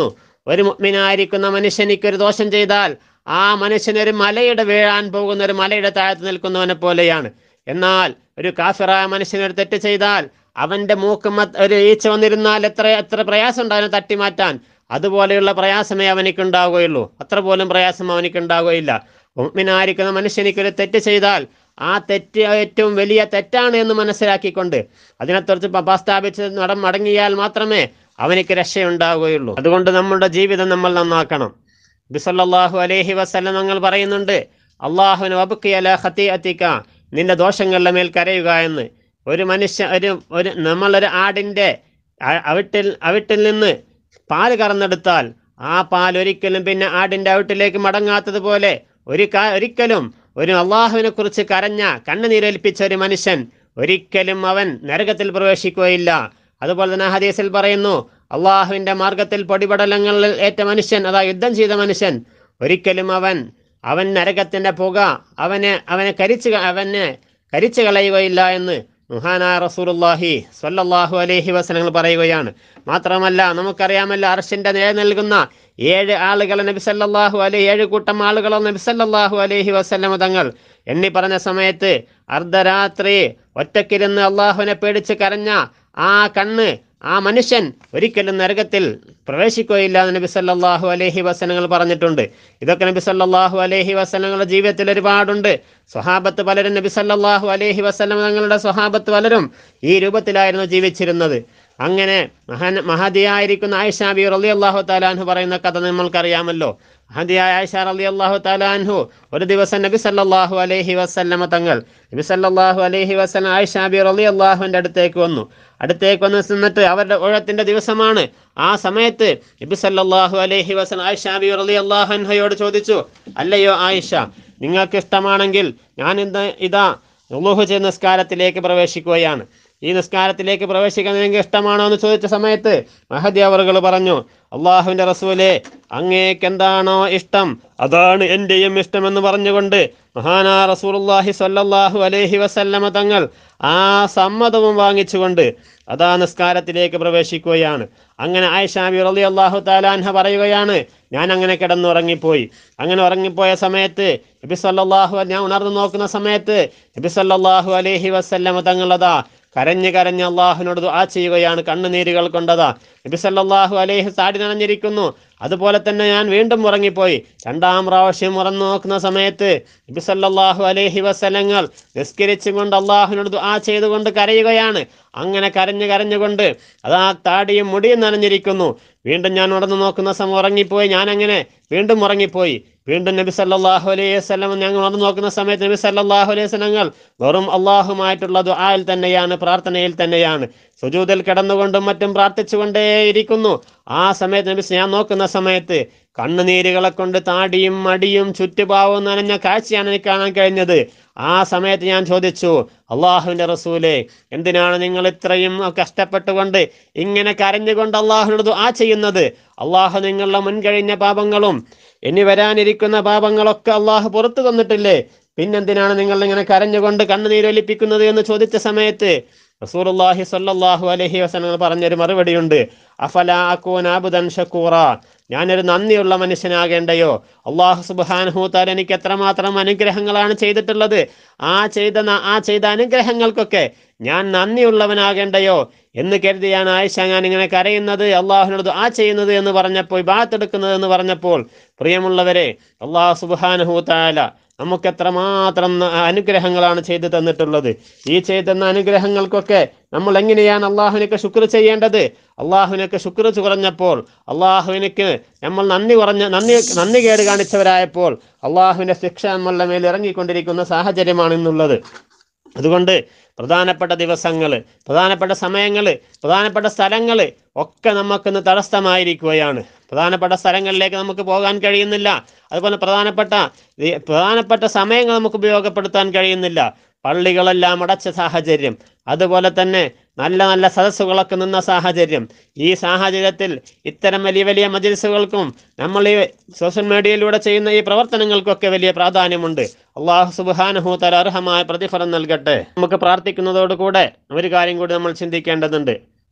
ഒരു മുഅ്മിനായിരിക്കുന്ന മനുഷ്യനിക്ക് ഒരു ദോഷം ചെയ്താൽ ആ മനുഷ്യനൊരു മലയുടെ വീഴാൻ പോകുന്ന ഒരു മലയുടെ താഴത്ത് നിൽക്കുന്നവനെ പോലെയാണ് എന്നാൽ ഒരു കാഫിറായ മനുഷ്യനൊരു തെറ്റ് ചെയ്താൽ അവന്റെ മൂക്ക് മത്ത് ഒരു ഈച്ച വന്നിരുന്നാൽ എത്ര എത്ര പ്രയാസം ഉണ്ടാകും തട്ടിമാറ്റാൻ അതുപോലെയുള്ള പ്രയാസമേ അവനിക്കുണ്ടാവുകയുള്ളൂ അത്ര പോലും പ്രയാസം അവനിക്കുണ്ടാവുകയില്ല മുഅ്മിനായിരിക്കുന്ന മനുഷ്യനിക്കൊരു തെറ്റ് ചെയ്താൽ ആ തെറ്റ് ഏറ്റവും വലിയ തെറ്റാണ് എന്ന് മനസ്സിലാക്കിക്കൊണ്ട് അതിനെക്കുറിച്ച് പപാസ്ഥാപിച്ച് നടം മടങ്ങിയാൽ മാത്രമേ അവനിക്ക് രക്ഷയുണ്ടാവുകയുള്ളൂ അതുകൊണ്ട് നമ്മുടെ ജീവിതം നമ്മൾ നന്നാക്കണം ബിസല്ലാഹു അലൈഹി വസല്ലം ഞങ്ങൾ പറയുന്നുണ്ട് അള്ളാഹുവിന് വബുക്കിയല ഹത്തി അത്തിക്ക നിന്റെ ദോഷങ്ങളുടെ മേൽ കരയുക എന്ന് ഒരു മനുഷ്യ ഒരു ഒരു നമ്മളൊരു ആടിൻ്റെ അ- അവിട്ടിൽ അവിട്ടിൽ നിന്ന് പാല് കറന്നെടുത്താൽ ആ പാൽ ഒരിക്കലും പിന്നെ ആടിൻ്റെ അവിട്ടിലേക്ക് മടങ്ങാത്തതുപോലെ ഒരു കാ ഒരിക്കലും ഒരു അള്ളാഹുവിനെ കുറിച്ച് കരഞ്ഞ കണ്ണുനീരേൽപ്പിച്ച ഒരു മനുഷ്യൻ ഒരിക്കലും അവൻ നരകത്തിൽ പ്രവേശിക്കുകയില്ല അതുപോലെ തന്നെ ഹദീസിൽ പറയുന്നു അള്ളാഹുവിൻ്റെ മാർഗത്തിൽ പൊടിപടലങ്ങളിൽ ഏറ്റ മനുഷ്യൻ അതാ യുദ്ധം ചെയ്ത മനുഷ്യൻ ഒരിക്കലും അവൻ അവൻ നരകത്തിൻ്റെ പുക അവനെ അവനെ കരിച്ചു ക- അവനെ കരിച്ചു കളയുകയില്ല എന്ന് മുഹാനായ റസൂലുള്ളാഹി സ്വല്ലല്ലാഹു അലൈഹി വസല്ലങ്ങൾ പറയുകയാണ് മാത്രമല്ല നമുക്കറിയാമല്ലോ അർഷിന്റെ നേരെ നൽകുന്ന ഏഴ് ആളുകൾ നബി സല്ലല്ലാഹു അലൈഹി ഏഴ് കൂട്ടം ആളുകളോ നബി സല്ലല്ലാഹു അലൈഹി വസല്ലമ തങ്ങൾ എണ്ണി പറഞ്ഞ സമയത്ത് അർദ്ധരാത്രി ഒറ്റക്കിരുന്ന് അള്ളാഹുവിനെ പേടിച്ച് കരഞ്ഞ ആ കണ്ണ് ആ മനുഷ്യൻ ഒരിക്കലും നരകത്തിൽ പ്രവേശിക്കുകയില്ല എന്ന് നബി സല്ലല്ലാഹു അലൈഹി വസനങ്ങൾ പറഞ്ഞിട്ടുണ്ട് ഇതൊക്കെ നബി സല്ലല്ലാഹു അലൈഹി വസനങ്ങളുടെ ജീവിതത്തിൽ ഒരുപാടുണ്ട് സ്വഹാബത്ത് പലരും നബി സല്ലല്ലാഹു അലൈഹി വസല്ലം തങ്ങളുടെ സ്വഹാബത്ത് പലരും ഈ രൂപത്തിലായിരുന്നു ജീവിച്ചിരുന്നത് അങ്ങനെ മഹാൻ മഹതിയായിരിക്കുന്ന ആയിഷ ബി റലി അള്ളാഹു താലാൻഹു പറയുന്ന കഥ നമ്മൾക്കറിയാമല്ലോ മഹതിയായ ആയിഷ റലി അള്ളാഹു താലാൻഹു ഒരു ദിവസം നബി സല്ലല്ലാഹു അലൈഹി വസല്ലമ തങ്ങൾ നബി സല്ലല്ലാഹു അലൈഹി വസല്ലം ആയിഷ ബി റലി അള്ളാഹുവിൻ്റെ അടുത്തേക്ക് വന്നു അടുത്തേക്ക് വന്ന് നിന്നിട്ട് അവരുടെ ഊഴത്തിന്റെ ദിവസമാണ് ആ സമയത്ത് നബി സല്ലല്ലാഹു അലൈഹി വസല്ലം ആയിഷ ബി റലി അള്ളാഹുൻഹയോട് ചോദിച്ചു അല്ലയോ ആയിഷ നിങ്ങൾക്ക് ഇഷ്ടമാണെങ്കിൽ ഞാൻ ഇന്ന് ഇതാ ഉളുഹു ചെയ്ത നിസ്കാരത്തിലേക്ക് പ്രവേശിക്കുകയാണ് ഈ നിസ്കാരത്തിലേക്ക് പ്രവേശിക്കാൻ നിങ്ങൾക്ക് ഇഷ്ടമാണോ എന്ന് ചോദിച്ച സമയത്ത് മഹദി അവറുകൾ പറഞ്ഞു അള്ളാഹുവിൻ്റെ റസൂലെ അങ്ങേക്ക് എന്താണോ ഇഷ്ടം അതാണ് എൻ്റെയും ഇഷ്ടമെന്ന് പറഞ്ഞുകൊണ്ട് മഹാനാ റസൂലുള്ളാഹി സ്വല്ലല്ലാഹു അലൈഹി വസല്ലമ തങ്ങൾ ആ സമ്മതവും വാങ്ങിച്ചുകൊണ്ട് അതാ നിസ്കാരത്തിലേക്ക് പ്രവേശിക്കുകയാണ് അങ്ങനെ ആയിഷാബി റളി അള്ളാഹു താലാൻഹ പറയുകയാണ് ഞാൻ അങ്ങനെ കിടന്നുറങ്ങിപ്പോയി അങ്ങനെ ഉറങ്ങിപ്പോയ സമയത്ത് നബി സല്ലല്ലാഹു ഞാൻ ഉണർന്നു നോക്കുന്ന സമയത്ത് നബി സല്ലല്ലാഹു അലൈഹി വസല്ലമ തങ്ങളതാ കരഞ്ഞ് കരഞ്ഞ് അള്ളാഹുവിനോട് ദുആ ചെയ്യുകയാണ് കണ്ണുനീരുകൾ കൊണ്ടതാ നബി സല്ലല്ലാഹു അലൈഹി താടി നനഞ്ഞിരിക്കുന്നു അതുപോലെ തന്നെ ഞാൻ വീണ്ടും ഉറങ്ങിപ്പോയി രണ്ടാം പ്രാവശ്യം ഉറന്നു നോക്കുന്ന സമയത്ത് നബി സല്ലല്ലാഹു അലൈഹി വസല്ലങ്ങൾ നിസ്കരിച്ചുകൊണ്ട് അള്ളാഹുവിനോട് ദുആ ചെയ്തുകൊണ്ട് കരയുകയാണ് അങ്ങനെ കരഞ്ഞ് കരഞ്ഞുകൊണ്ട് അതാ താടിയും മുടിയും നനഞ്ഞിരിക്കുന്നു വീണ്ടും ഞാൻ ഉണർന്നു നോക്കുന്ന സമയം ഉറങ്ങിപ്പോയി ഞാൻ അങ്ങനെ വീണ്ടും ഉറങ്ങിപ്പോയി വീണ്ടും നബി സല്ലല്ലാഹു അലൈഹി വസല്ലം ഞങ്ങൾ ഉണർന്നു നോക്കുന്ന സമയത്ത് നബി സല്ലല്ലാഹു അലൈഹി വസല്ലങ്ങൾ വെറും അള്ളാഹുമായിട്ടുള്ള ദുആയിൽ തന്നെയാണ് പ്രാർത്ഥനയിൽ തന്നെയാണ് സുജൂദിൽ കിടന്നുകൊണ്ടും മറ്റും പ്രാർത്ഥിച്ചുകൊണ്ടേയിരിക്കുന്നു ആ സമയത്ത് നബി ഞാൻ നോക്കുന്ന സമയത്ത് കണ്ണുനീരുകളെ കൊണ്ട് താടിയും മടിയും ചുറ്റുപാവവും നനഞ്ഞ കാഴ്ചയാണ് എനിക്ക് കാണാൻ കഴിഞ്ഞത് ആ സമയത്ത് ഞാൻ ചോദിച്ചു അള്ളാഹുവിൻ്റെ റസൂലെ എന്തിനാണ് നിങ്ങൾ ഇത്രയും കഷ്ടപ്പെട്ടുകൊണ്ട് ഇങ്ങനെ കരഞ്ഞുകൊണ്ട് അള്ളാഹുവിനോട് ആ ചെയ്യുന്നത് അള്ളാഹു നിങ്ങളുടെ മുൻകഴിഞ്ഞ പാപങ്ങളും ഇനി വരാനിരിക്കുന്ന പാപങ്ങളൊക്കെ അള്ളാഹു പുറത്തു തന്നിട്ടില്ലേ പിന്നെന്തിനാണ് നിങ്ങൾ ഇങ്ങനെ കരഞ്ഞുകൊണ്ട് കണ്ണുനീരൊലിപ്പിക്കുന്നത് എന്ന് ചോദിച്ച സമയത്ത് റസൂലുള്ളാഹി സ്വല്ലല്ലാഹു അലൈഹി വസല്ലം പറഞ്ഞൊരു മറുപടിയുണ്ട് അഫല അക്കൂൻ ആബുദൻ ഷക്കൂറ ഞാനൊരു നന്ദിയുള്ള മനുഷ്യനാകേണ്ടയോ അള്ളാഹു സുബ്ഹാനഹു തആല എനിക്ക് എത്രമാത്രം അനുഗ്രഹങ്ങളാണ് ചെയ്തിട്ടുള്ളത് ആ ചെയ്ത ന- ആ ചെയ്ത അനുഗ്രഹങ്ങൾക്കൊക്കെ ഞാൻ നന്ദിയുള്ളവനാകേണ്ടയോ എന്ന് കരുതിയാണ് ആയിഷ ഞാൻ ഇങ്ങനെ കരയുന്നത് അള്ളാഹുവിനോട് ആ ചെയ്യുന്നത് എന്ന് പറഞ്ഞപ്പോൾ ബാത്തെടുക്കുന്നത് എന്ന് പറഞ്ഞപ്പോൾ പ്രിയമുള്ളവരെ അള്ളാഹു സുബ്ഹാനഹു തആല നമുക്ക് എത്രമാത്രം ന- അനുഗ്രഹങ്ങളാണ് ചെയ്തു തന്നിട്ടുള്ളത് ഈ ചെയ്തുന്ന അനുഗ്രഹങ്ങൾക്കൊക്കെ നമ്മൾ എങ്ങനെയാണ് അള്ളാഹുവിനൊക്കെ ശുക്ർ ചെയ്യേണ്ടത് അള്ളാഹുവിനൊക്കെ ശുക്ർ കുറഞ്ഞപ്പോൾ അള്ളാഹുവിനക്ക് നമ്മൾ നന്ദി കുറഞ്ഞ നന്ദി നന്ദി കേട് കാണിച്ചവരായപ്പോൾ അള്ളാഹുവിൻ്റെ ശിക്ഷ നമ്മളുടെ മേൽ ഇറങ്ങിക്കൊണ്ടിരിക്കുന്ന സാഹചര്യമാണ് ഇന്നുള്ളത് അതുകൊണ്ട് പ്രധാനപ്പെട്ട ദിവസങ്ങൾ പ്രധാനപ്പെട്ട സമയങ്ങൾ പ്രധാനപ്പെട്ട സ്ഥലങ്ങൾ ഒക്കെ നമുക്കിന്ന് തടസ്സമായിരിക്കുകയാണ് പ്രധാനപ്പെട്ട സ്ഥലങ്ങളിലേക്ക് നമുക്ക് പോകാൻ കഴിയുന്നില്ല അതുപോലെ പ്രധാനപ്പെട്ട ഈ പ്രധാനപ്പെട്ട സമയങ്ങൾ നമുക്ക് ഉപയോഗപ്പെടുത്താൻ കഴിയുന്നില്ല പള്ളികളെല്ലാം അടച്ച സാഹചര്യം അതുപോലെ തന്നെ നല്ല നല്ല സദസ്സുകളൊക്കെ നിന്ന സാഹചര്യം ഈ സാഹചര്യത്തിൽ ഇത്തരം വലിയ വലിയ മജിൽസുകൾക്കും നമ്മൾ ഈ സോഷ്യൽ മീഡിയയിലൂടെ ചെയ്യുന്ന ഈ പ്രവർത്തനങ്ങൾക്കൊക്കെ വലിയ പ്രാധാന്യമുണ്ട് അള്ളാഹു സുബാനഹു അർഹമായ പ്രതിഫലം നൽകട്ടെ നമുക്ക് പ്രാർത്ഥിക്കുന്നതോടുകൂടെ ഒരു കാര്യം കൂടി നമ്മൾ ചിന്തിക്കേണ്ടതുണ്ട്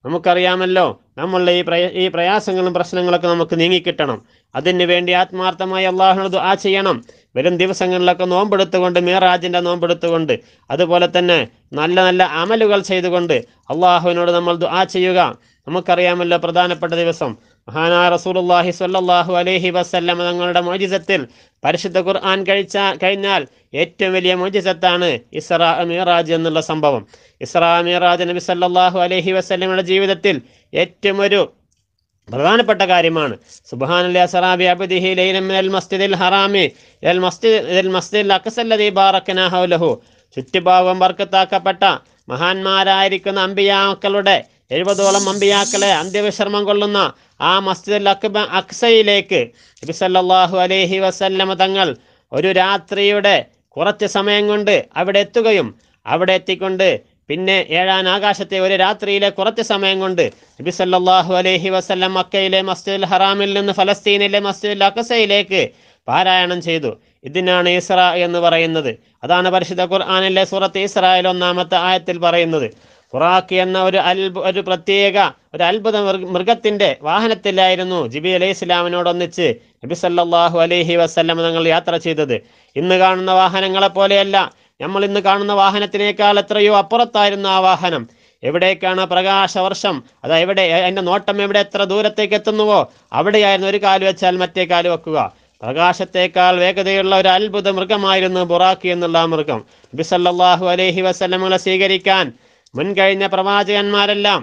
നമുക്കറിയാമല്ലോ നമ്മളുടെ ഈ പ്രയ ഈ പ്രയാസങ്ങളും പ്രശ്നങ്ങളൊക്കെ നമുക്ക് നീങ്ങിക്കിട്ടണം അതിന് വേണ്ടി ആത്മാർത്ഥമായി അള്ളാഹുനോട് ദുആ ചെയ്യണം വരും ദിവസങ്ങളിലൊക്കെ നോമ്പെടുത്തുകൊണ്ട് മീറാജിൻ്റെ നോമ്പെടുത്തുകൊണ്ട് അതുപോലെ തന്നെ നല്ല നല്ല അമലുകൾ ചെയ്തുകൊണ്ട് അള്ളാഹുവിനോട് നമ്മൾ ദുആ ചെയ്യുക നമുക്കറിയാമല്ലോ പ്രധാനപ്പെട്ട ദിവസം മഹാനാ റസൂലുള്ളാഹി സ്വല്ലല്ലാഹു അലൈഹി വസല്ലം തങ്ങളുടെ മോജിസത്തിൽ പരിശുദ്ധ ഖുർആൻ കഴിച്ച കഴിഞ്ഞാൽ ഏറ്റവും വലിയ മോജിസത്താണ് ഇസ്രാ മീറാജ് എന്നുള്ള സംഭവം ഇസ്രാ മീറാജ് നബി സല്ലല്ലാഹു അലൈഹി വസല്ലമയുടെ ജീവിതത്തിൽ ഏറ്റവും ഒരു പ്രധാനപ്പെട്ട കാര്യമാണ് സുബ്ഹാനല്ലാഹി അസ്റാബി അബ്ദിഹി ലൈലൻ മിനൽ മസ്ജിദിൽ ഹറാമി ഇലൽ മസ്ജിദ് ഇലൽ മസ്ജിദിൽ അഖ്സല്ലദീ ബാറകനാ ഹൗലഹു ചുറ്റുഭാഗം ബർക്കത്താക്കപ്പെട്ട മഹാന്മാരായിരിക്കുന്ന അമ്പിയാക്കളുടെ എഴുപതോളം അമ്പിയാക്കളെ അന്ത്യവിശ്രമം കൊള്ളുന്ന ആ മസ്ജിദുൽ അക്ബ അക്സയിലേക്ക് നബി സല്ലല്ലാഹു അലൈഹി വസല്ലമ തങ്ങൾ ഒരു രാത്രിയുടെ കുറച്ച് സമയം കൊണ്ട് അവിടെ എത്തുകയും അവിടെ എത്തിക്കൊണ്ട് പിന്നെ ഏഴാൻ ആകാശത്തെ ഒരു രാത്രിയിലെ കുറച്ച് സമയം കൊണ്ട് നബി സല്ലല്ലാഹു അലൈഹി വസല്ലം മക്കയിലെ മസ്ജിദുൽ ഹറാമിൽ നിന്ന് ഫലസ്തീനിലെ മസ്ജിദുൽ അഖസയിലേക്ക് പാരായണം ചെയ്തു ഇതിനാണ് ഇസ്ര എന്ന് പറയുന്നത് അതാണ് പരിശുദ്ധ ഖുർആനിലെ സൂറത്ത് ഇസ്രായേൽ ഒന്നാമത്തെ ആയത്തിൽ പറയുന്നത് ഖുറാഖ് എന്ന ഒരു അത്ഭു ഒരു പ്രത്യേക ഒരു അത്ഭുത മൃഗ- മൃഗത്തിന്റെ വാഹനത്തിലായിരുന്നു ജിബി അലൈഹി ഇസ്ലാമിനോടൊന്നിച്ച് നബി സല്ലല്ലാഹു അലൈഹി വസല്ലം തങ്ങൾ യാത്ര ചെയ്തത് ഇന്ന് കാണുന്ന വാഹനങ്ങളെ പോലെയല്ല നമ്മൾ ഇന്ന് കാണുന്ന വാഹനത്തിനേക്കാൾ എത്രയോ അപ്പുറത്തായിരുന്നു ആ വാഹനം എവിടേക്കാണ് പ്രകാശവർഷം അതാ എവിടെ അതിന്റെ നോട്ടം എവിടെ എത്ര ദൂരത്തേക്ക് എത്തുന്നുവോ അവിടെയായിരുന്നു ഒരു കാല് വെച്ചാൽ മറ്റേ കാല് വെക്കുക പ്രകാശത്തേക്കാൾ വേഗതയുള്ള ഒരു അത്ഭുത മൃഗമായിരുന്നു ബുറാഖി എന്നുള്ള ആ മൃഗം നബി സല്ലല്ലാഹു അലൈഹി വസല്ലമകളെ സ്വീകരിക്കാൻ മുൻകഴിഞ്ഞ പ്രവാചകന്മാരെല്ലാം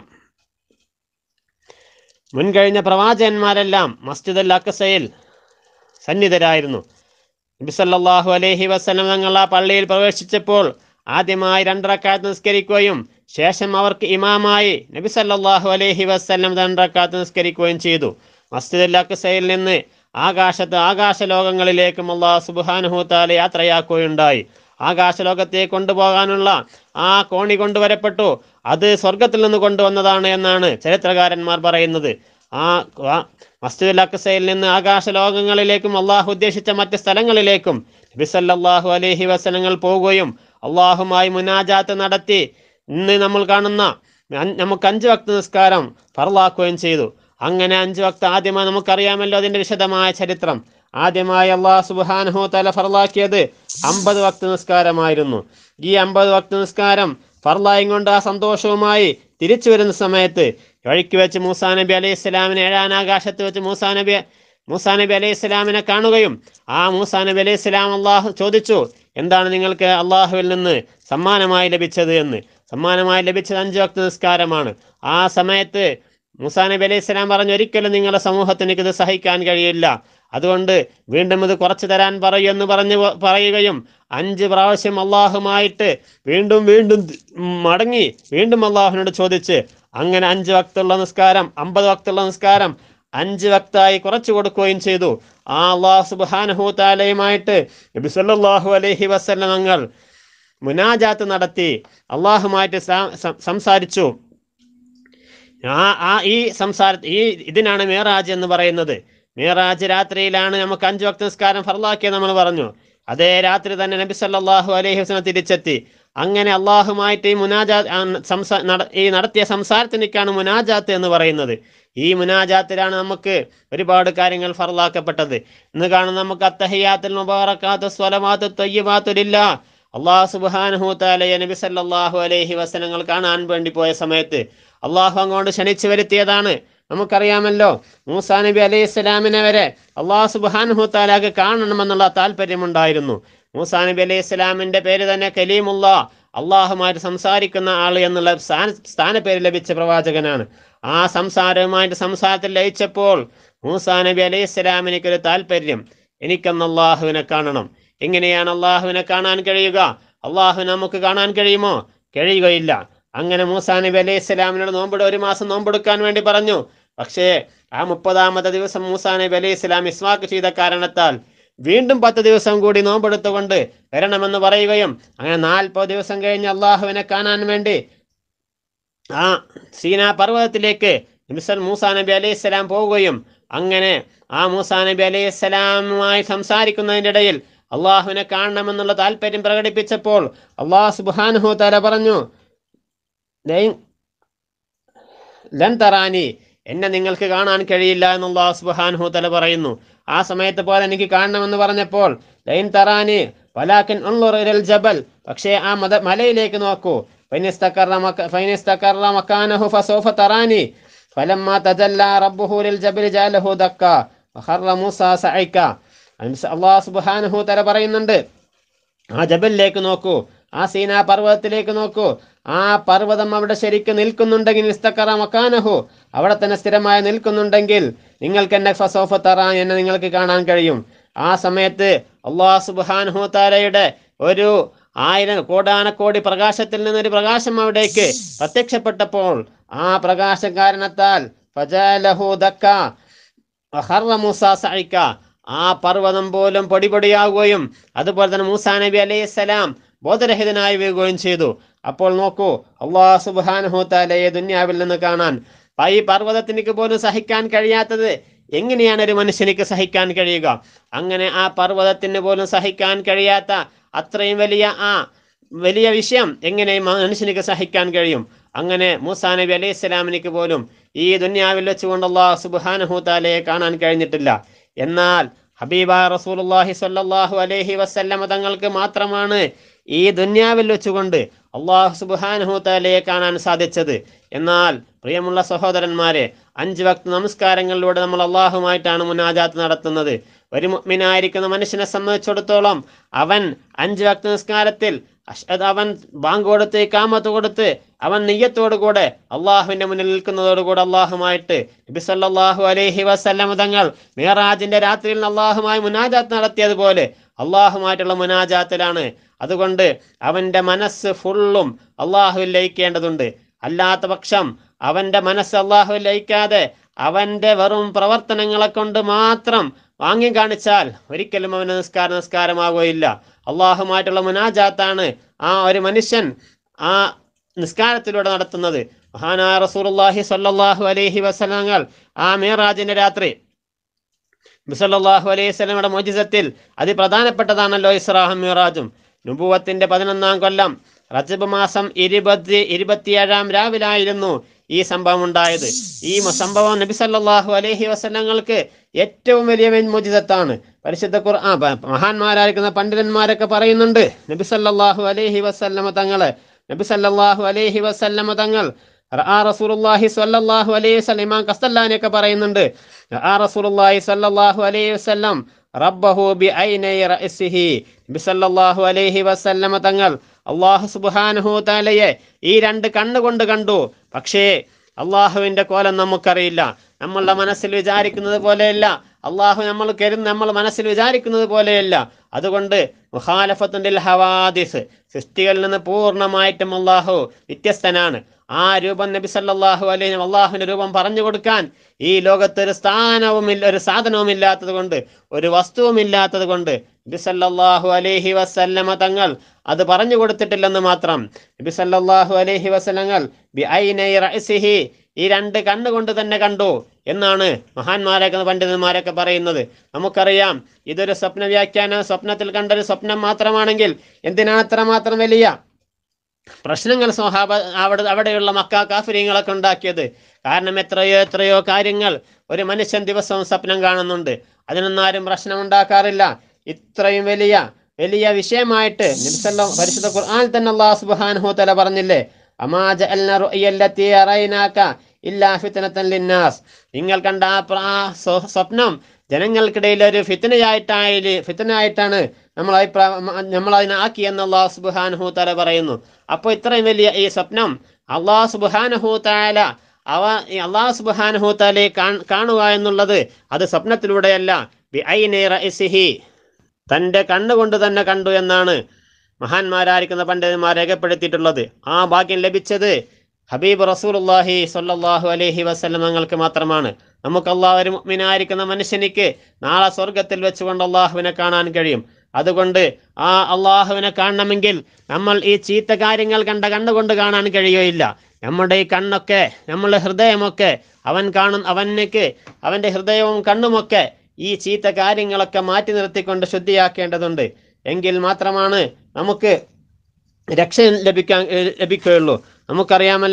മുൻകഴിഞ്ഞ പ്രവാചകന്മാരെല്ലാം മസ്ജിദ് അൽ അക്സയിൽ സന്നിധരായിരുന്നു നബി സല്ലല്ലാഹു അലൈഹി വസല്ലം തങ്ങൾ ആ പള്ളിയിൽ പ്രവേശിച്ചപ്പോൾ ആദ്യമായി രണ്ടറക്കാത്ത് നിസ്കരിക്കുകയും ശേഷം അവർക്ക് ഇമാമായി നബി സല്ലല്ലാഹു അലൈഹി വസല്ലം രണ്ടറക്കാത്ത് നിസ്കരിക്കുകയും ചെയ്തു മസ്ജിദുൽ അക്സയിൽ നിന്ന് ആകാശത്ത് ആകാശലോകങ്ങളിലേക്കും അള്ളാഹു സുബ്ഹാനഹു തആല യാത്രയാക്കുകയുണ്ടായി ആകാശലോകത്തേക്ക് കൊണ്ടുപോകാനുള്ള ആ കോണി കൊണ്ടുവരപ്പെട്ടു അത് സ്വർഗത്തിൽ നിന്ന് കൊണ്ടുവന്നതാണ് എന്നാണ് ചരിത്രകാരന്മാർ പറയുന്നത് ആ ആ മസ്ജിദുൽ അക്സയിൽ നിന്ന് ആകാശലോകങ്ങളിലേക്കും അള്ളാഹു ഉദ്ദേശിച്ച മറ്റ് സ്ഥലങ്ങളിലേക്കും നബി സല്ലല്ലാഹു അലൈഹി വസനങ്ങൾ പോവുകയും അള്ളാഹുമായി മുനാജാത്ത് നടത്തി ഇന്ന് നമ്മൾ കാണുന്ന അൻ- നമുക്ക് അഞ്ച് വക്ത നിസ്കാരം ഫർലാക്കുകയും ചെയ്തു അങ്ങനെ അഞ്ച് വക്ത ആദ്യമായി നമുക്കറിയാമല്ലോ അതിന്റെ വിശദമായ ചരിത്രം ആദ്യമായി അള്ളാഹു സുബ്ഹാനഹു തല ഫർലാക്കിയത് അമ്പത് വക്ത നിസ്കാരമായിരുന്നു ഈ അമ്പത് വക്ത നിസ്കാരം ഫർലായും കൊണ്ട് ആ സന്തോഷവുമായി തിരിച്ചു വരുന്ന സമയത്ത് വഴിക്ക് വെച്ച് മൂസാ നബി അലൈഹി ഇസ്ലാമിനെ ഏഴാൻ ആകാശത്ത് വെച്ച് മൂസാ നബി മൂസാ നബി അലൈഹി ഇസ്ലാമിനെ കാണുകയും ആ മൂസാ നബി അലൈഹി ഇസ്ലാം അള്ളാഹു ചോദിച്ചു എന്താണ് നിങ്ങൾക്ക് അള്ളാഹുവിൽ നിന്ന് സമ്മാനമായി ലഭിച്ചത് എന്ന് സമ്മാനമായി ലഭിച്ചത് അഞ്ച് വക്ത നിസ്കാരമാണ് ആ സമയത്ത് മൂസാ നബി അലൈഹി ഇസ്ലാം പറഞ്ഞു ഒരിക്കലും നിങ്ങളുടെ സമൂഹത്തിന് ഇത് സഹിക്കാൻ കഴിയില്ല അതുകൊണ്ട് വീണ്ടും ഇത് കുറച്ചു തരാൻ പറയൂ എന്ന് പറഞ്ഞു പറയുകയും അഞ്ച് പ്രാവശ്യം അള്ളാഹുമായിട്ട് വീണ്ടും വീണ്ടും മടങ്ങി വീണ്ടും അള്ളാഹുവിനോട് ചോദിച്ച് അങ്ങനെ അഞ്ച് വക്തുള്ള നിസ്കാരം അമ്പത് വക്തുള്ള നിസ്കാരം അഞ്ച് വക്തായി കുറച്ചു കൊടുക്കുകയും ചെയ്തു ആ അള്ളാഹു സുബ്ഹാനഹു താലയുമായിട്ട് നബി സല്ലല്ലാഹു അലൈഹി വസല്ലമങ്ങൾ മുനാജാത്ത് നടത്തി അള്ളാഹുമായിട്ട് സ- സം- സംസാരിച്ചു ആ ആ ഈ സംസാര ഈ ഇതിനാണ് മേറാജ് എന്ന് പറയുന്നത് മേറാജ് രാത്രിയിലാണ് നമുക്ക് അഞ്ചു വക്ത നിസ്കാരം ഫർലാക്കിയത് നമ്മൾ പറഞ്ഞു അതേ രാത്രി തന്നെ നബി സല്ലല്ലാഹു അലൈഹി വസല്ലം തിരിച്ചെത്തി അങ്ങനെ അള്ളാഹുമായിട്ട് ഈ മുനാജാ ആ സംസാ നട- ഈ നടത്തിയ സംസാരത്തിനേക്കാണ് മുനാജാത്ത് എന്ന് പറയുന്നത് ഈ മുനാജാത്തിലാണ് നമുക്ക് ഒരുപാട് കാര്യങ്ങൾ ഫർലാക്കപ്പെട്ടത് ഇന്ന് കാണുന്ന നമുക്ക് അത്തഹിയാത്തുൽ മുബാറക്കാത്ത് സ്വലമാത്ത് തൊയ്യബാത്തുലില്ല അള്ളാഹു സുബ്ഹാനഹു തആല നബി സല്ലല്ലാഹു അലൈഹി വസല്ലങ്ങൾ കാണാൻ വേണ്ടി പോയ സമയത്ത് അള്ളാഹു അങ്ങോട്ട് ക്ഷണിച്ചു വരുത്തിയതാണ് നമുക്കറിയാമല്ലോ മൂസാ നബി അലൈഹി സ്വലാമിനെ വരെ അള്ളാഹു സുബ്ഹാനഹു തആലാക്ക് കാണണമെന്നുള്ള താല്പര്യമുണ്ടായിരുന്നു മൂസാ നബി അലൈഹി സ്വലാമിന്റെ പേര് തന്നെ കലീമുള്ള അള്ളാഹുമായിട്ട് സംസാരിക്കുന്ന ആൾ എന്നുള്ള സ്ഥാന സ്ഥാനപ്പേര് ലഭിച്ച പ്രവാചകനാണ് ആ സംസാരവുമായിട്ട് സംസാരത്തിൽ ലയിച്ചപ്പോൾ മൂസാ നബി അലൈഹി സ്വലാമിനൊക്കെ ഒരു താല്പര്യം എനിക്കൊന്ന് അള്ളാഹുവിനെ കാണണം എങ്ങനെയാണ് അള്ളാഹുവിനെ കാണാൻ കഴിയുക അള്ളാഹു നമുക്ക് കാണാൻ കഴിയുമോ കഴിയുകയില്ല അങ്ങനെ മൂസാ നബി അലൈഹി സ്വലാമിനോട് നോമ്പിടെ ഒരു മാസം നോമ്പെടുക്കാൻ വേണ്ടി പറഞ്ഞു പക്ഷേ ആ മുപ്പതാമത്തെ ദിവസം മൂസാ നബി അലൈഹി സ്വലാം ഇസ്വാക്ക് ചെയ്ത കാരണത്താൽ വീണ്ടും പത്ത് ദിവസം കൂടി നോമ്പെടുത്തുകൊണ്ട് വരണമെന്ന് പറയുകയും അങ്ങനെ നാൽപ്പത് ദിവസം കഴിഞ്ഞ് അള്ളാഹുവിനെ കാണാൻ വേണ്ടി ആ സീനാ പർവ്വതത്തിലേക്ക് മിസൽ മൂസാ നബി അലൈഹി സ്വലാം പോവുകയും അങ്ങനെ ആ മൂസാ നബി അലൈഹി സ്വലാമുമായി സംസാരിക്കുന്നതിൻ്റെ ഇടയിൽ അള്ളാഹുവിനെ കാണണമെന്നുള്ള താല്പര്യം പ്രകടിപ്പിച്ചപ്പോൾ അള്ളാഹു സുബ്ഹാനഹു തആല പറഞ്ഞു "ലൈൻ- ലൻ തറാനി എന്നെ നിങ്ങൾക്ക് കാണാൻ കഴിയില്ല എന്ന് അള്ളാഹു സുബ്ഹാനഹു തല പറയുന്നു ആ സമയത്ത് പോലെ എനിക്ക് കാണണമെന്ന് പറഞ്ഞപ്പോൾ ലൈൻ തറാനി വലാക്കിൻ ഉൻളുർ ഇലൽ ജബൽ പക്ഷേ ആ മത മലയിലേക്ക് നോക്കൂ ഫൈനിസ്തഖറ മക- ഫൈനിസ്തഖറ മക്കാനഹു ഫസൗഫ തറാനി ഫലമ്മ തജല്ല റബ്ബുഹു ലിൽ ജബൽ ജഅലഹു ദക്ക വഖറ മൂസ സഅയ്ക അള്ളാഹു സുബ്ഹാനഹു തല പറയുന്നുണ്ട് ആ ജബലിലേക്ക് നോക്കൂ ആ സീനാ പർവ്വതത്തിലേക്ക് നോക്കൂ ആ പർവ്വതം അവിടെ ശരിക്കും നിൽക്കുന്നുണ്ടെങ്കിൽ ഇസ്തക്കറ മക്കാനഹു അവിടെ തന്നെ സ്ഥിരമായി നിൽക്കുന്നുണ്ടെങ്കിൽ നിങ്ങൾക്ക് എന്നെ ഫസോഫ തറാൻ എന്നെ നിങ്ങൾക്ക് കാണാൻ കഴിയും ആ സമയത്ത് അള്ളാഹു സുബ്ഹാനഹു താലയുടെ ഒരു ആയിരം കോടാനക്കോടി പ്രകാശത്തിൽ നിന്നൊരു പ്രകാശം അവിടേക്ക് പ്രത്യക്ഷപ്പെട്ടപ്പോൾ ആ പ്രകാശ കാരണത്താൽ ഫജാലഹു ദക്ക വഖറ മൂസ സഅയ്ക ആ പർവ്വതം പോലും പൊടിപൊടിയാവുകയും അതുപോലെ തന്നെ മൂസാ നബി അലൈഹി സ്വലാം ബോധരഹിതനായി വീഴുകയും ചെയ്തു അപ്പോൾ നോക്കൂ അള്ളാഹു സുബ്ഹാനഹു തആലയെ ദുന്യാവിൽ നിന്ന് കാണാൻ ആ ഈ പർവ്വതത്തിനിക്ക് പോലും സഹിക്കാൻ കഴിയാത്തത് എങ്ങനെയാണ് ഒരു മനുഷ്യനിക്ക് സഹിക്കാൻ കഴിയുക അങ്ങനെ ആ പർവ്വതത്തിന് പോലും സഹിക്കാൻ കഴിയാത്ത അത്രയും വലിയ ആ വലിയ വിഷയം എങ്ങനെ മനുഷ്യനിക്ക് സഹിക്കാൻ കഴിയും അങ്ങനെ മൂസാ നബി അലൈഹി സ്വലാമിനിക്ക് പോലും ഈ ദുന്യാവിൽ വെച്ചുകൊണ്ട് അള്ളാഹു സുബ്ഹാനഹു തആലയെ കാണാൻ കഴിഞ്ഞിട്ടില്ല എന്നാൽ ഹബീബ റസൂലുള്ളാഹി സ്വല്ലല്ലാഹു അലൈഹി വസല്ലമ തങ്ങൾക്ക് മാത്രമാണ് ഈ ദുന്യാവിൽ വെച്ചുകൊണ്ട് അള്ളാഹു സുബ്ഹാനഹു തആലയെ കാണാൻ സാധിച്ചത് എന്നാൽ പ്രിയമുള്ള സഹോദരന്മാരെ അഞ്ച് വക്ത നമസ്കാരങ്ങളിലൂടെ നമ്മൾ അള്ളാഹുമായിട്ടാണ് മുനാജാത്ത് നടത്തുന്നത് ഒരു മുഅ്മിനായിരിക്കുന്ന മനുഷ്യനെ സംബന്ധിച്ചിടത്തോളം അവൻ അഞ്ച് വക്ത നിസ്കാരത്തിൽ അഷ്ഹദ് അവൻ ബാങ്ക് കൊടുത്ത് കാമത്ത് കൊടുത്ത് അവൻ നെയ്യത്തോടു കൂടെ അള്ളാഹുവിന്റെ മുന്നിൽ നിൽക്കുന്നതോടുകൂടെ അള്ളാഹുമായിട്ട് നബി സല്ലല്ലാഹു അലൈഹി വസല്ലം തങ്ങൾ മിഹറാജിന്റെ രാത്രിയിൽ അള്ളാഹുമായി മുനാജാത്ത് നടത്തിയതുപോലെ അള്ളാഹുമായിട്ടുള്ള മുനാജാത്തിലാണ് അതുകൊണ്ട് അവന്റെ മനസ്സ് ഫുള്ളും അള്ളാഹുവിൽ ലയിക്കേണ്ടതുണ്ട് അല്ലാത്ത പക്ഷം അവന്റെ മനസ്സ് അള്ളാഹുവിൽ ലയിക്കാതെ അവന്റെ വെറും പ്രവർത്തനങ്ങളെ കൊണ്ട് മാത്രം വാങ്ങി കാണിച്ചാൽ ഒരിക്കലും അവന് നിസ്കാര നിസ്കാരമാകുകയില്ല അള്ളാഹുമായിട്ടുള്ള മുനാജാത്താണ് ആ ഒരു മനുഷ്യൻ ആ നിസ്കാരത്തിലൂടെ നടത്തുന്നത് മഹാനാ റസൂലുള്ളാഹി സ്വല്ലല്ലാഹു അലൈഹി വസല്ലങ്ങൾ ആ മീറാജിന്റെ രാത്രി ബിസല്ലാഹു അലൈഹി സ്വലമയുടെ മോചിതത്തിൽ അതിപ്രധാനപ്പെട്ടതാണല്ലോ ഇസ്രാഹും മിറാജും നുബുവത്തിന്റെ പതിനൊന്നാം കൊല്ലം റജബ് മാസം ഇരുപത്തി ഇരുപത്തിയേഴാം രാവിലായിരുന്നു ഈ സംഭവം ഉണ്ടായത് ഈ മ- സംഭവം നബി സല്ലല്ലാഹു അലൈഹി വസല്ലങ്ങൾക്ക് ഏറ്റവും വലിയ മോചിതത്താണ് പരിശുദ്ധ ഖുർആൻ പ- മഹാന്മാരായിരിക്കുന്ന പണ്ഡിതന്മാരൊക്കെ പറയുന്നുണ്ട് നബി സല്ലല്ലാഹു അലൈഹി വസല്ലമ തങ്ങളെ നബി സല്ലല്ലാഹു അലൈഹി വസല്ലമ തങ്ങൾ റആ റസൂലുള്ളാഹി സ്വല്ലല്ലാഹു അലൈഹി വസല്ലം ഇമാം കസ്തല്ലാനിയൊക്കെ പറയുന്നുണ്ട് റആ റസൂലുള്ളാഹി സ്വല്ലല്ലാഹു അലൈഹി വസല്ലം റബ്ബഹു ബി ഐനൈ റഅസിഹി നബി സല്ലല്ലാഹു അലൈഹി വസല്ലമ തങ്ങൾ അല്ലാഹു സുബ്ഹാനഹു തആലയെ ഈ രണ്ട് കണ്ണുകൊണ്ട് കണ്ടു പക്ഷേ അള്ളാഹുവിന്റെ കോലം നമുക്കറിയില്ല നമ്മളുടെ മനസ്സിൽ വിചാരിക്കുന്നത് പോലെയല്ല അള്ളാഹു നമ്മൾ കരുന്ന് നമ്മൾ മനസ്സിൽ വിചാരിക്കുന്നത് പോലെയല്ല അതുകൊണ്ട് മുഖാലഫത്തുണ്ടിൽ ഹവാദിസ് സൃഷ്ടികളിൽ നിന്ന് പൂർണ്ണമായിട്ടും അള്ളാഹു വ്യത്യസ്തനാണ് ആ രൂപം നബി സല്ലല്ലാഹു അലൈഹി അള്ളാഹുവിന്റെ രൂപം പറഞ്ഞു കൊടുക്കാൻ ഈ ലോകത്ത് ഒരു സ്ഥാനവുമില്ല ഒരു സാധനവും ഇല്ലാത്തത് കൊണ്ട് ഒരു വസ്തുവും ഇല്ലാത്തത് കൊണ്ട് നബി സല്ലല്ലാഹു അലൈഹി വസല്ലമ തങ്ങൾ അത് പറഞ്ഞു കൊടുത്തിട്ടില്ലെന്ന് മാത്രം നബി സല്ലല്ലാഹു അലൈഹി വസല്ലങ്ങൾ ബി ഐനൈ റഅസിഹി ഈ രണ്ട് കണ്ണുകൊണ്ട് തന്നെ കണ്ടു എന്നാണ് മഹാന്മാരൊക്കെ പണ്ഡിതന്മാരൊക്കെ പറയുന്നത് നമുക്കറിയാം ഇതൊരു സ്വപ്ന വ്യാഖ്യാനം സ്വപ്നത്തിൽ കണ്ടൊരു സ്വപ്നം മാത്രമാണെങ്കിൽ എന്തിനാണ് അത്രമാത്രം വലിയ പ്രശ്നങ്ങൾ സ്വഹാബ അവിടെ അവിടെയുള്ള മക്ക കാഫര്യങ്ങളൊക്കെ ഉണ്ടാക്കിയത് കാരണം എത്രയോ എത്രയോ കാര്യങ്ങൾ ഒരു മനുഷ്യൻ ദിവസവും സ്വപ്നം കാണുന്നുണ്ട് അതിനൊന്നും ആരും പ്രശ്നം ഉണ്ടാക്കാറില്ല ഇത്രയും വലിയ വലിയ വിഷയമായിട്ട് നബിസല്ല പരിശുദ്ധ ഖുർആൻ തന്നെ അള്ളാഹു സുബ്ഹാനഹു തആല പറഞ്ഞില്ലേ അമാ ജഅൽന റുഅയല്ലത്തി അറൈനാക ഇല്ലാ ഫിത്നതൻ ലിന്നാസ് നിങ്ങൾ കണ്ട ആ പ്ര- ആ സ്വ- സ്വപ്നം ജനങ്ങൾക്കിടയിൽ ഒരു ഫിത്തനയായിട്ടായി ഫിത്തനായിട്ടാണ് നമ്മൾ നമ്മൾ അതിനെ ആക്കി എന്ന് അള്ളാഹു സുബ്ഹാനഹു തആല പറയുന്നു അപ്പോൾ ഇത്രയും വലിയ ഈ സ്വപ്നം അള്ളാഹു സുബ്ഹാനഹു തആല അവ ഈ അള്ളാഹു സുബ്ഹാനഹു തആലയെ കാൺ- കാണുക എന്നുള്ളത് അത് സ്വപ്നത്തിലൂടെയല്ല ബി ഐനി റഅസിഹി തൻ്റെ കണ്ണുകൊണ്ട് തന്നെ കണ്ടു എന്നാണ് മഹാന്മാരായിരിക്കുന്ന പണ്ഡിതന്മാർ രേഖപ്പെടുത്തിയിട്ടുള്ളത് ആ ഭാഗ്യം ലഭിച്ചത് ഹബീബ് റസൂലുള്ളാഹി സ്വല്ലല്ലാഹു അലൈഹി വസല്ലം തങ്ങൾക്ക് മാത്രമാണ് നമുക്ക് അള്ളാഹു ഒരു മുഅ്മിനായിരിക്കുന്ന മനുഷ്യനിക്ക് നാളെ സ്വർഗത്തിൽ വെച്ചുകൊണ്ട് അള്ളാഹുവിനെ കാണാൻ കഴിയും അതുകൊണ്ട് ആ അള്ളാഹുവിനെ കാണണമെങ്കിൽ നമ്മൾ ഈ ചീത്ത കാര്യങ്ങൾ കണ്ട കണ്ണുകൊണ്ട് കാണാൻ കഴിയുകയില്ല നമ്മുടെ ഈ കണ്ണൊക്കെ നമ്മളുടെ ഹൃദയമൊക്കെ അവൻ കാണും അവനക്ക് അവൻ്റെ ഹൃദയവും കണ്ണുമൊക്കെ ഈ ചീത്ത കാര്യങ്ങളൊക്കെ മാറ്റി നിർത്തിക്കൊണ്ട് ശുദ്ധിയാക്കേണ്ടതുണ്ട് എങ്കിൽ മാത്രമാണ് നമുക്ക് രക്ഷ ലഭിക്കാൻ ഏഹ് ലഭിക്കുകയുള്ളൂ നമുക്കറിയാമല്ലോ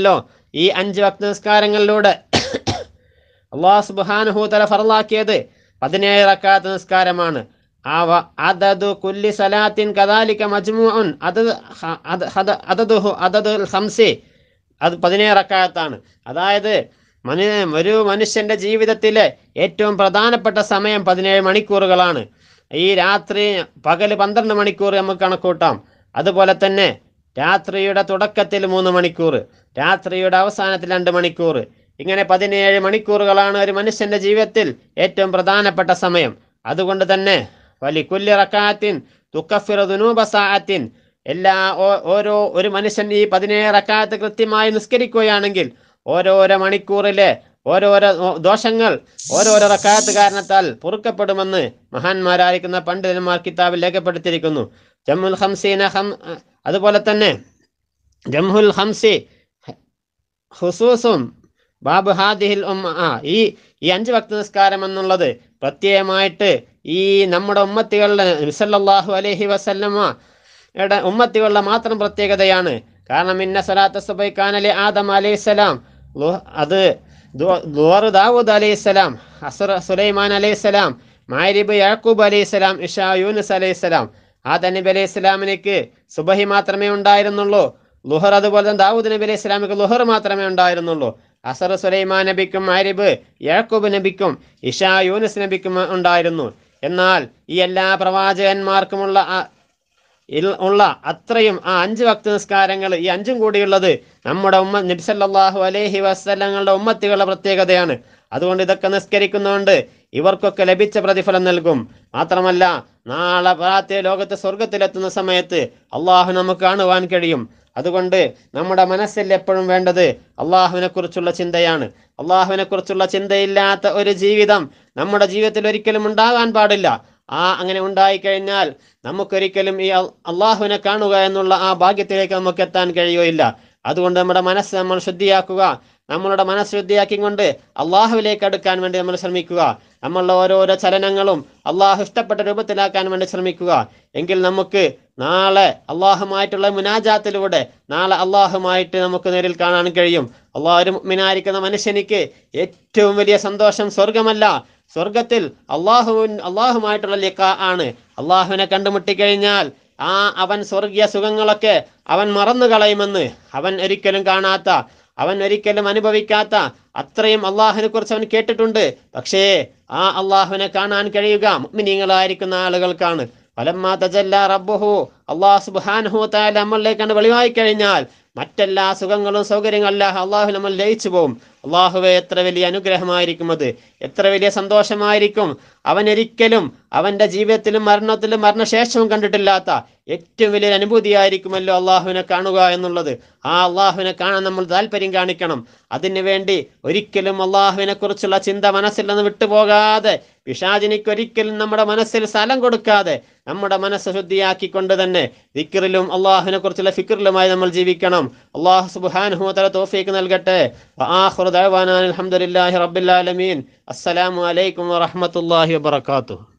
ഈ അഞ്ച് വക്ത നിസ്കാരങ്ങളിലൂടെ അള്ളാഹു സുബ്ഹാനഹു തല ഫറലാക്കിയത് പതിനേഴ് റക്കാത്ത് നിസ്കാരമാണ് ആവ അതദു കുല്ലി സലാത്തിൻ കദാലിക മജ്മുഉൻ അത് ഹ- അത് ഹദ- അതദുഹു അതദുൽ ഹംസി അത് പതിനേഴ് റക്കാത്താണ് അതായത് മനു ഒരു മനുഷ്യന്റെ ജീവിതത്തിലെ ഏറ്റവും പ്രധാനപ്പെട്ട സമയം പതിനേഴ് മണിക്കൂറുകളാണ് ഈ രാത്രി പകല് പന്ത്രണ്ട് മണിക്കൂർ നമുക്ക് കണക്കൂട്ടാം അതുപോലെ തന്നെ രാത്രിയുടെ തുടക്കത്തിൽ മൂന്ന് മണിക്കൂർ രാത്രിയുടെ അവസാനത്തിൽ രണ്ട് മണിക്കൂർ ഇങ്ങനെ പതിനേഴ് മണിക്കൂറുകളാണ് ഒരു മനുഷ്യന്റെ ജീവിതത്തിൽ ഏറ്റവും പ്രധാനപ്പെട്ട സമയം അതുകൊണ്ട് തന്നെ വലി കുല്ലി റക്കാത്തിൻ തുക്കഫിറ ദുനൂബ സാഅത്തിൻ എല്ലാ ഓ- ഓരോ ഒരു മനുഷ്യൻ ഈ പതിനേഴ് റക്കാത്ത് കൃത്യമായി നിസ്കരിക്കുകയാണെങ്കിൽ ഓരോരോ മണിക്കൂറിലെ ഓരോരോ ദോഷങ്ങൾ ഓരോരോ റക്കാത്ത് കാരണത്താൽ പൊറുക്കപ്പെടുമെന്ന് മഹാന്മാരായിരിക്കുന്ന പണ്ഡിതന്മാർ കിതാബിൽ രേഖപ്പെടുത്തിയിരിക്കുന്നു ജമ്മുൽ ഹംസീന ഹം അതുപോലെ തന്നെ ജംഹുൽ ഹംസി ഹുസൂസും ബാബു ഹാദിഹിൽ ഉമ്മ ആ ഈ ഈ അഞ്ച് വക്ത നിസ്കാരം എന്നുള്ളത് പ്രത്യേകമായിട്ട് ഈ നമ്മുടെ ഉമ്മത്തികളുടെ വിസല്ലാഹു അലൈഹി വസല്ലമ യുടെ ഉമ്മത്തികളുടെ മാത്രം പ്രത്യേകതയാണ് കാരണം ഇന്ന സലാത്ത സുബൈ കാനലി ആദം അലൈഹിസ്സലാം ലു- അത് ദുവറ് ദാവൂദ് അലൈഹിസ്സലാം അസുർ സുലൈമാൻ അലൈഹിസ്സലാം മാരിബ് യാക്കൂബ് അലൈഹിസ്സലാം ഇഷാ യൂനുസ് അലൈഹിസ്സലാം ആദം നബി അലൈഹി ഇസ്ലാമിലേക്ക് സുബഹി മാത്രമേ ഉണ്ടായിരുന്നുള്ളൂ ലുഹർ അതുപോലെ തന്നെ ദാവൂദ് നബി അലൈഹി ഇസ്ലാമിക്ക് ലുഹർ മാത്രമേ ഉണ്ടായിരുന്നുള്ളൂ അസർ സുലൈമാൻ നബിക്കും മാരിബ് യാക്കൂബ് നബിക്കും ഇഷാ യൂനുസ് നബിക്കും ഉണ്ടായിരുന്നു എന്നാൽ ഈ എല്ലാ പ്രവാചകന്മാർക്കുമുള്ള ആ ഇൽ- ഉള്ള അത്രയും ആ അഞ്ച് വക്ത നിസ്കാരങ്ങൾ ഈ അഞ്ചും കൂടിയുള്ളത് നമ്മുടെ ഉമ്മ നബ്സല്ലാഹു അലൈഹി വസ്ലങ്ങളുടെ ഉമ്മത്തികളുടെ പ്രത്യേകതയാണ് അതുകൊണ്ട് ഇതൊക്കെ നിസ്കരിക്കുന്നതുകൊണ്ട് ഇവർക്കൊക്കെ ലഭിച്ച പ്രതിഫലം നൽകും മാത്രമല്ല നാളെ പ്രാത്യ ലോകത്ത് സ്വർഗത്തിലെത്തുന്ന സമയത്ത് അള്ളാഹു നമുക്ക് കാണുവാൻ കഴിയും അതുകൊണ്ട് നമ്മുടെ മനസ്സിൽ എപ്പോഴും വേണ്ടത് അള്ളാഹുവിനെ കുറിച്ചുള്ള ചിന്തയാണ് അള്ളാഹുവിനെ കുറിച്ചുള്ള ചിന്തയില്ലാത്ത ഒരു ജീവിതം നമ്മുടെ ജീവിതത്തിൽ ഒരിക്കലും ഉണ്ടാകാൻ പാടില്ല ആ അങ്ങനെ ഉണ്ടായിക്കഴിഞ്ഞാൽ നമുക്കൊരിക്കലും ഈ അൽ- അള്ളാഹുവിനെ കാണുക എന്നുള്ള ആ ഭാഗ്യത്തിലേക്ക് നമുക്ക് എത്താൻ കഴിയുകയില്ല അതുകൊണ്ട് നമ്മുടെ മനസ്സ് നമ്മൾ ശുദ്ധിയാക്കുക നമ്മളുടെ മനസ്സ് ശുദ്ധിയാക്കിക്കൊണ്ട് അള്ളാഹുവിലേക്ക് അടുക്കാൻ വേണ്ടി നമ്മൾ ശ്രമിക്കുക നമ്മളുടെ ഓരോരോ ചലനങ്ങളും അള്ളാഹു ഇഷ്ടപ്പെട്ട രൂപത്തിലാക്കാൻ വേണ്ടി ശ്രമിക്കുക എങ്കിൽ നമുക്ക് നാളെ അള്ളാഹുമായിട്ടുള്ള മുനാജാത്തിലൂടെ നാളെ അള്ളാഹുമായിട്ട് നമുക്ക് നേരിൽ കാണാൻ കഴിയും അള്ളാഹു ഒരു മുഅ്മിനായിരിക്കുന്ന മനുഷ്യനിക്ക് ഏറ്റവും വലിയ സന്തോഷം സ്വർഗമല്ല സ്വർഗത്തിൽ അള്ളാഹുവിൻ അള്ളാഹുമായിട്ടുള്ള ലിക്ക ആണ് അള്ളാഹുവിനെ കണ്ടുമുട്ടിക്കഴിഞ്ഞാൽ ആ അവൻ സ്വർഗീയ സുഖങ്ങളൊക്കെ അവൻ മറന്നു കളയുമെന്ന് അവൻ ഒരിക്കലും കാണാത്ത അവൻ ഒരിക്കലും അനുഭവിക്കാത്ത അത്രയും അള്ളാഹുവിനെ കുറിച്ച് അവൻ കേട്ടിട്ടുണ്ട് പക്ഷേ ആ അള്ളാഹുവിനെ കാണാൻ കഴിയുക മുഅ്മിനീങ്ങളായിരിക്കുന്ന ആളുകൾക്കാണ് ഫലമ്മാ തജല്ല റബ്ബുഹു അള്ളാഹു സുബ്ഹാനഹു തആല നമ്മളിലേക്കാണ് വെളിവായി കഴിഞ്ഞാൽ മറ്റെല്ലാ സുഖങ്ങളും സൗകര്യങ്ങളും അല്ലാഹ് അള്ളാഹു നമ്മൾ ലയിച്ചു പോകും അള്ളാഹുവെ എത്ര വലിയ അനുഗ്രഹമായിരിക്കും അത് എത്ര വലിയ സന്തോഷമായിരിക്കും അവൻ ഒരിക്കലും അവന്റെ ജീവിതത്തിലും മരണത്തിലും മരണശേഷവും കണ്ടിട്ടില്ലാത്ത ഏറ്റവും വലിയൊരു അനുഭൂതിയായിരിക്കുമല്ലോ അള്ളാഹുവിനെ കാണുക എന്നുള്ളത് ആ അള്ളാഹുവിനെ കാണാൻ നമ്മൾ താല്പര്യം കാണിക്കണം അതിനു വേണ്ടി ഒരിക്കലും അള്ളാഹുവിനെ കുറിച്ചുള്ള ചിന്ത മനസ്സിൽ നിന്ന് വിട്ടുപോകാതെ പിശാചിനിക്ക് ഒരിക്കലും നമ്മുടെ മനസ്സിൽ സ്ഥലം കൊടുക്കാതെ നമ്മുടെ മനസ്സ് ശുദ്ധിയാക്കിക്കൊണ്ട് തന്നെ ദിക്റിലും അള്ളാഹുവിനെ കുറിച്ചുള്ള ഫിക്റിലുമായി നമ്മൾ ജീവിക്കണം അള്ളാഹു സുബ്ഹാനഹു തആല തൗഫീഖ് നൽകട്ടെ വആഖിറു ദഅവാനാ അൽഹംദുലില്ലാഹി റബ്ബിൽ ആലമീൻ അസ്സലാമു അലൈക്കും വറഹ്മത്തുള്ളാഹി വബറകാതുഹു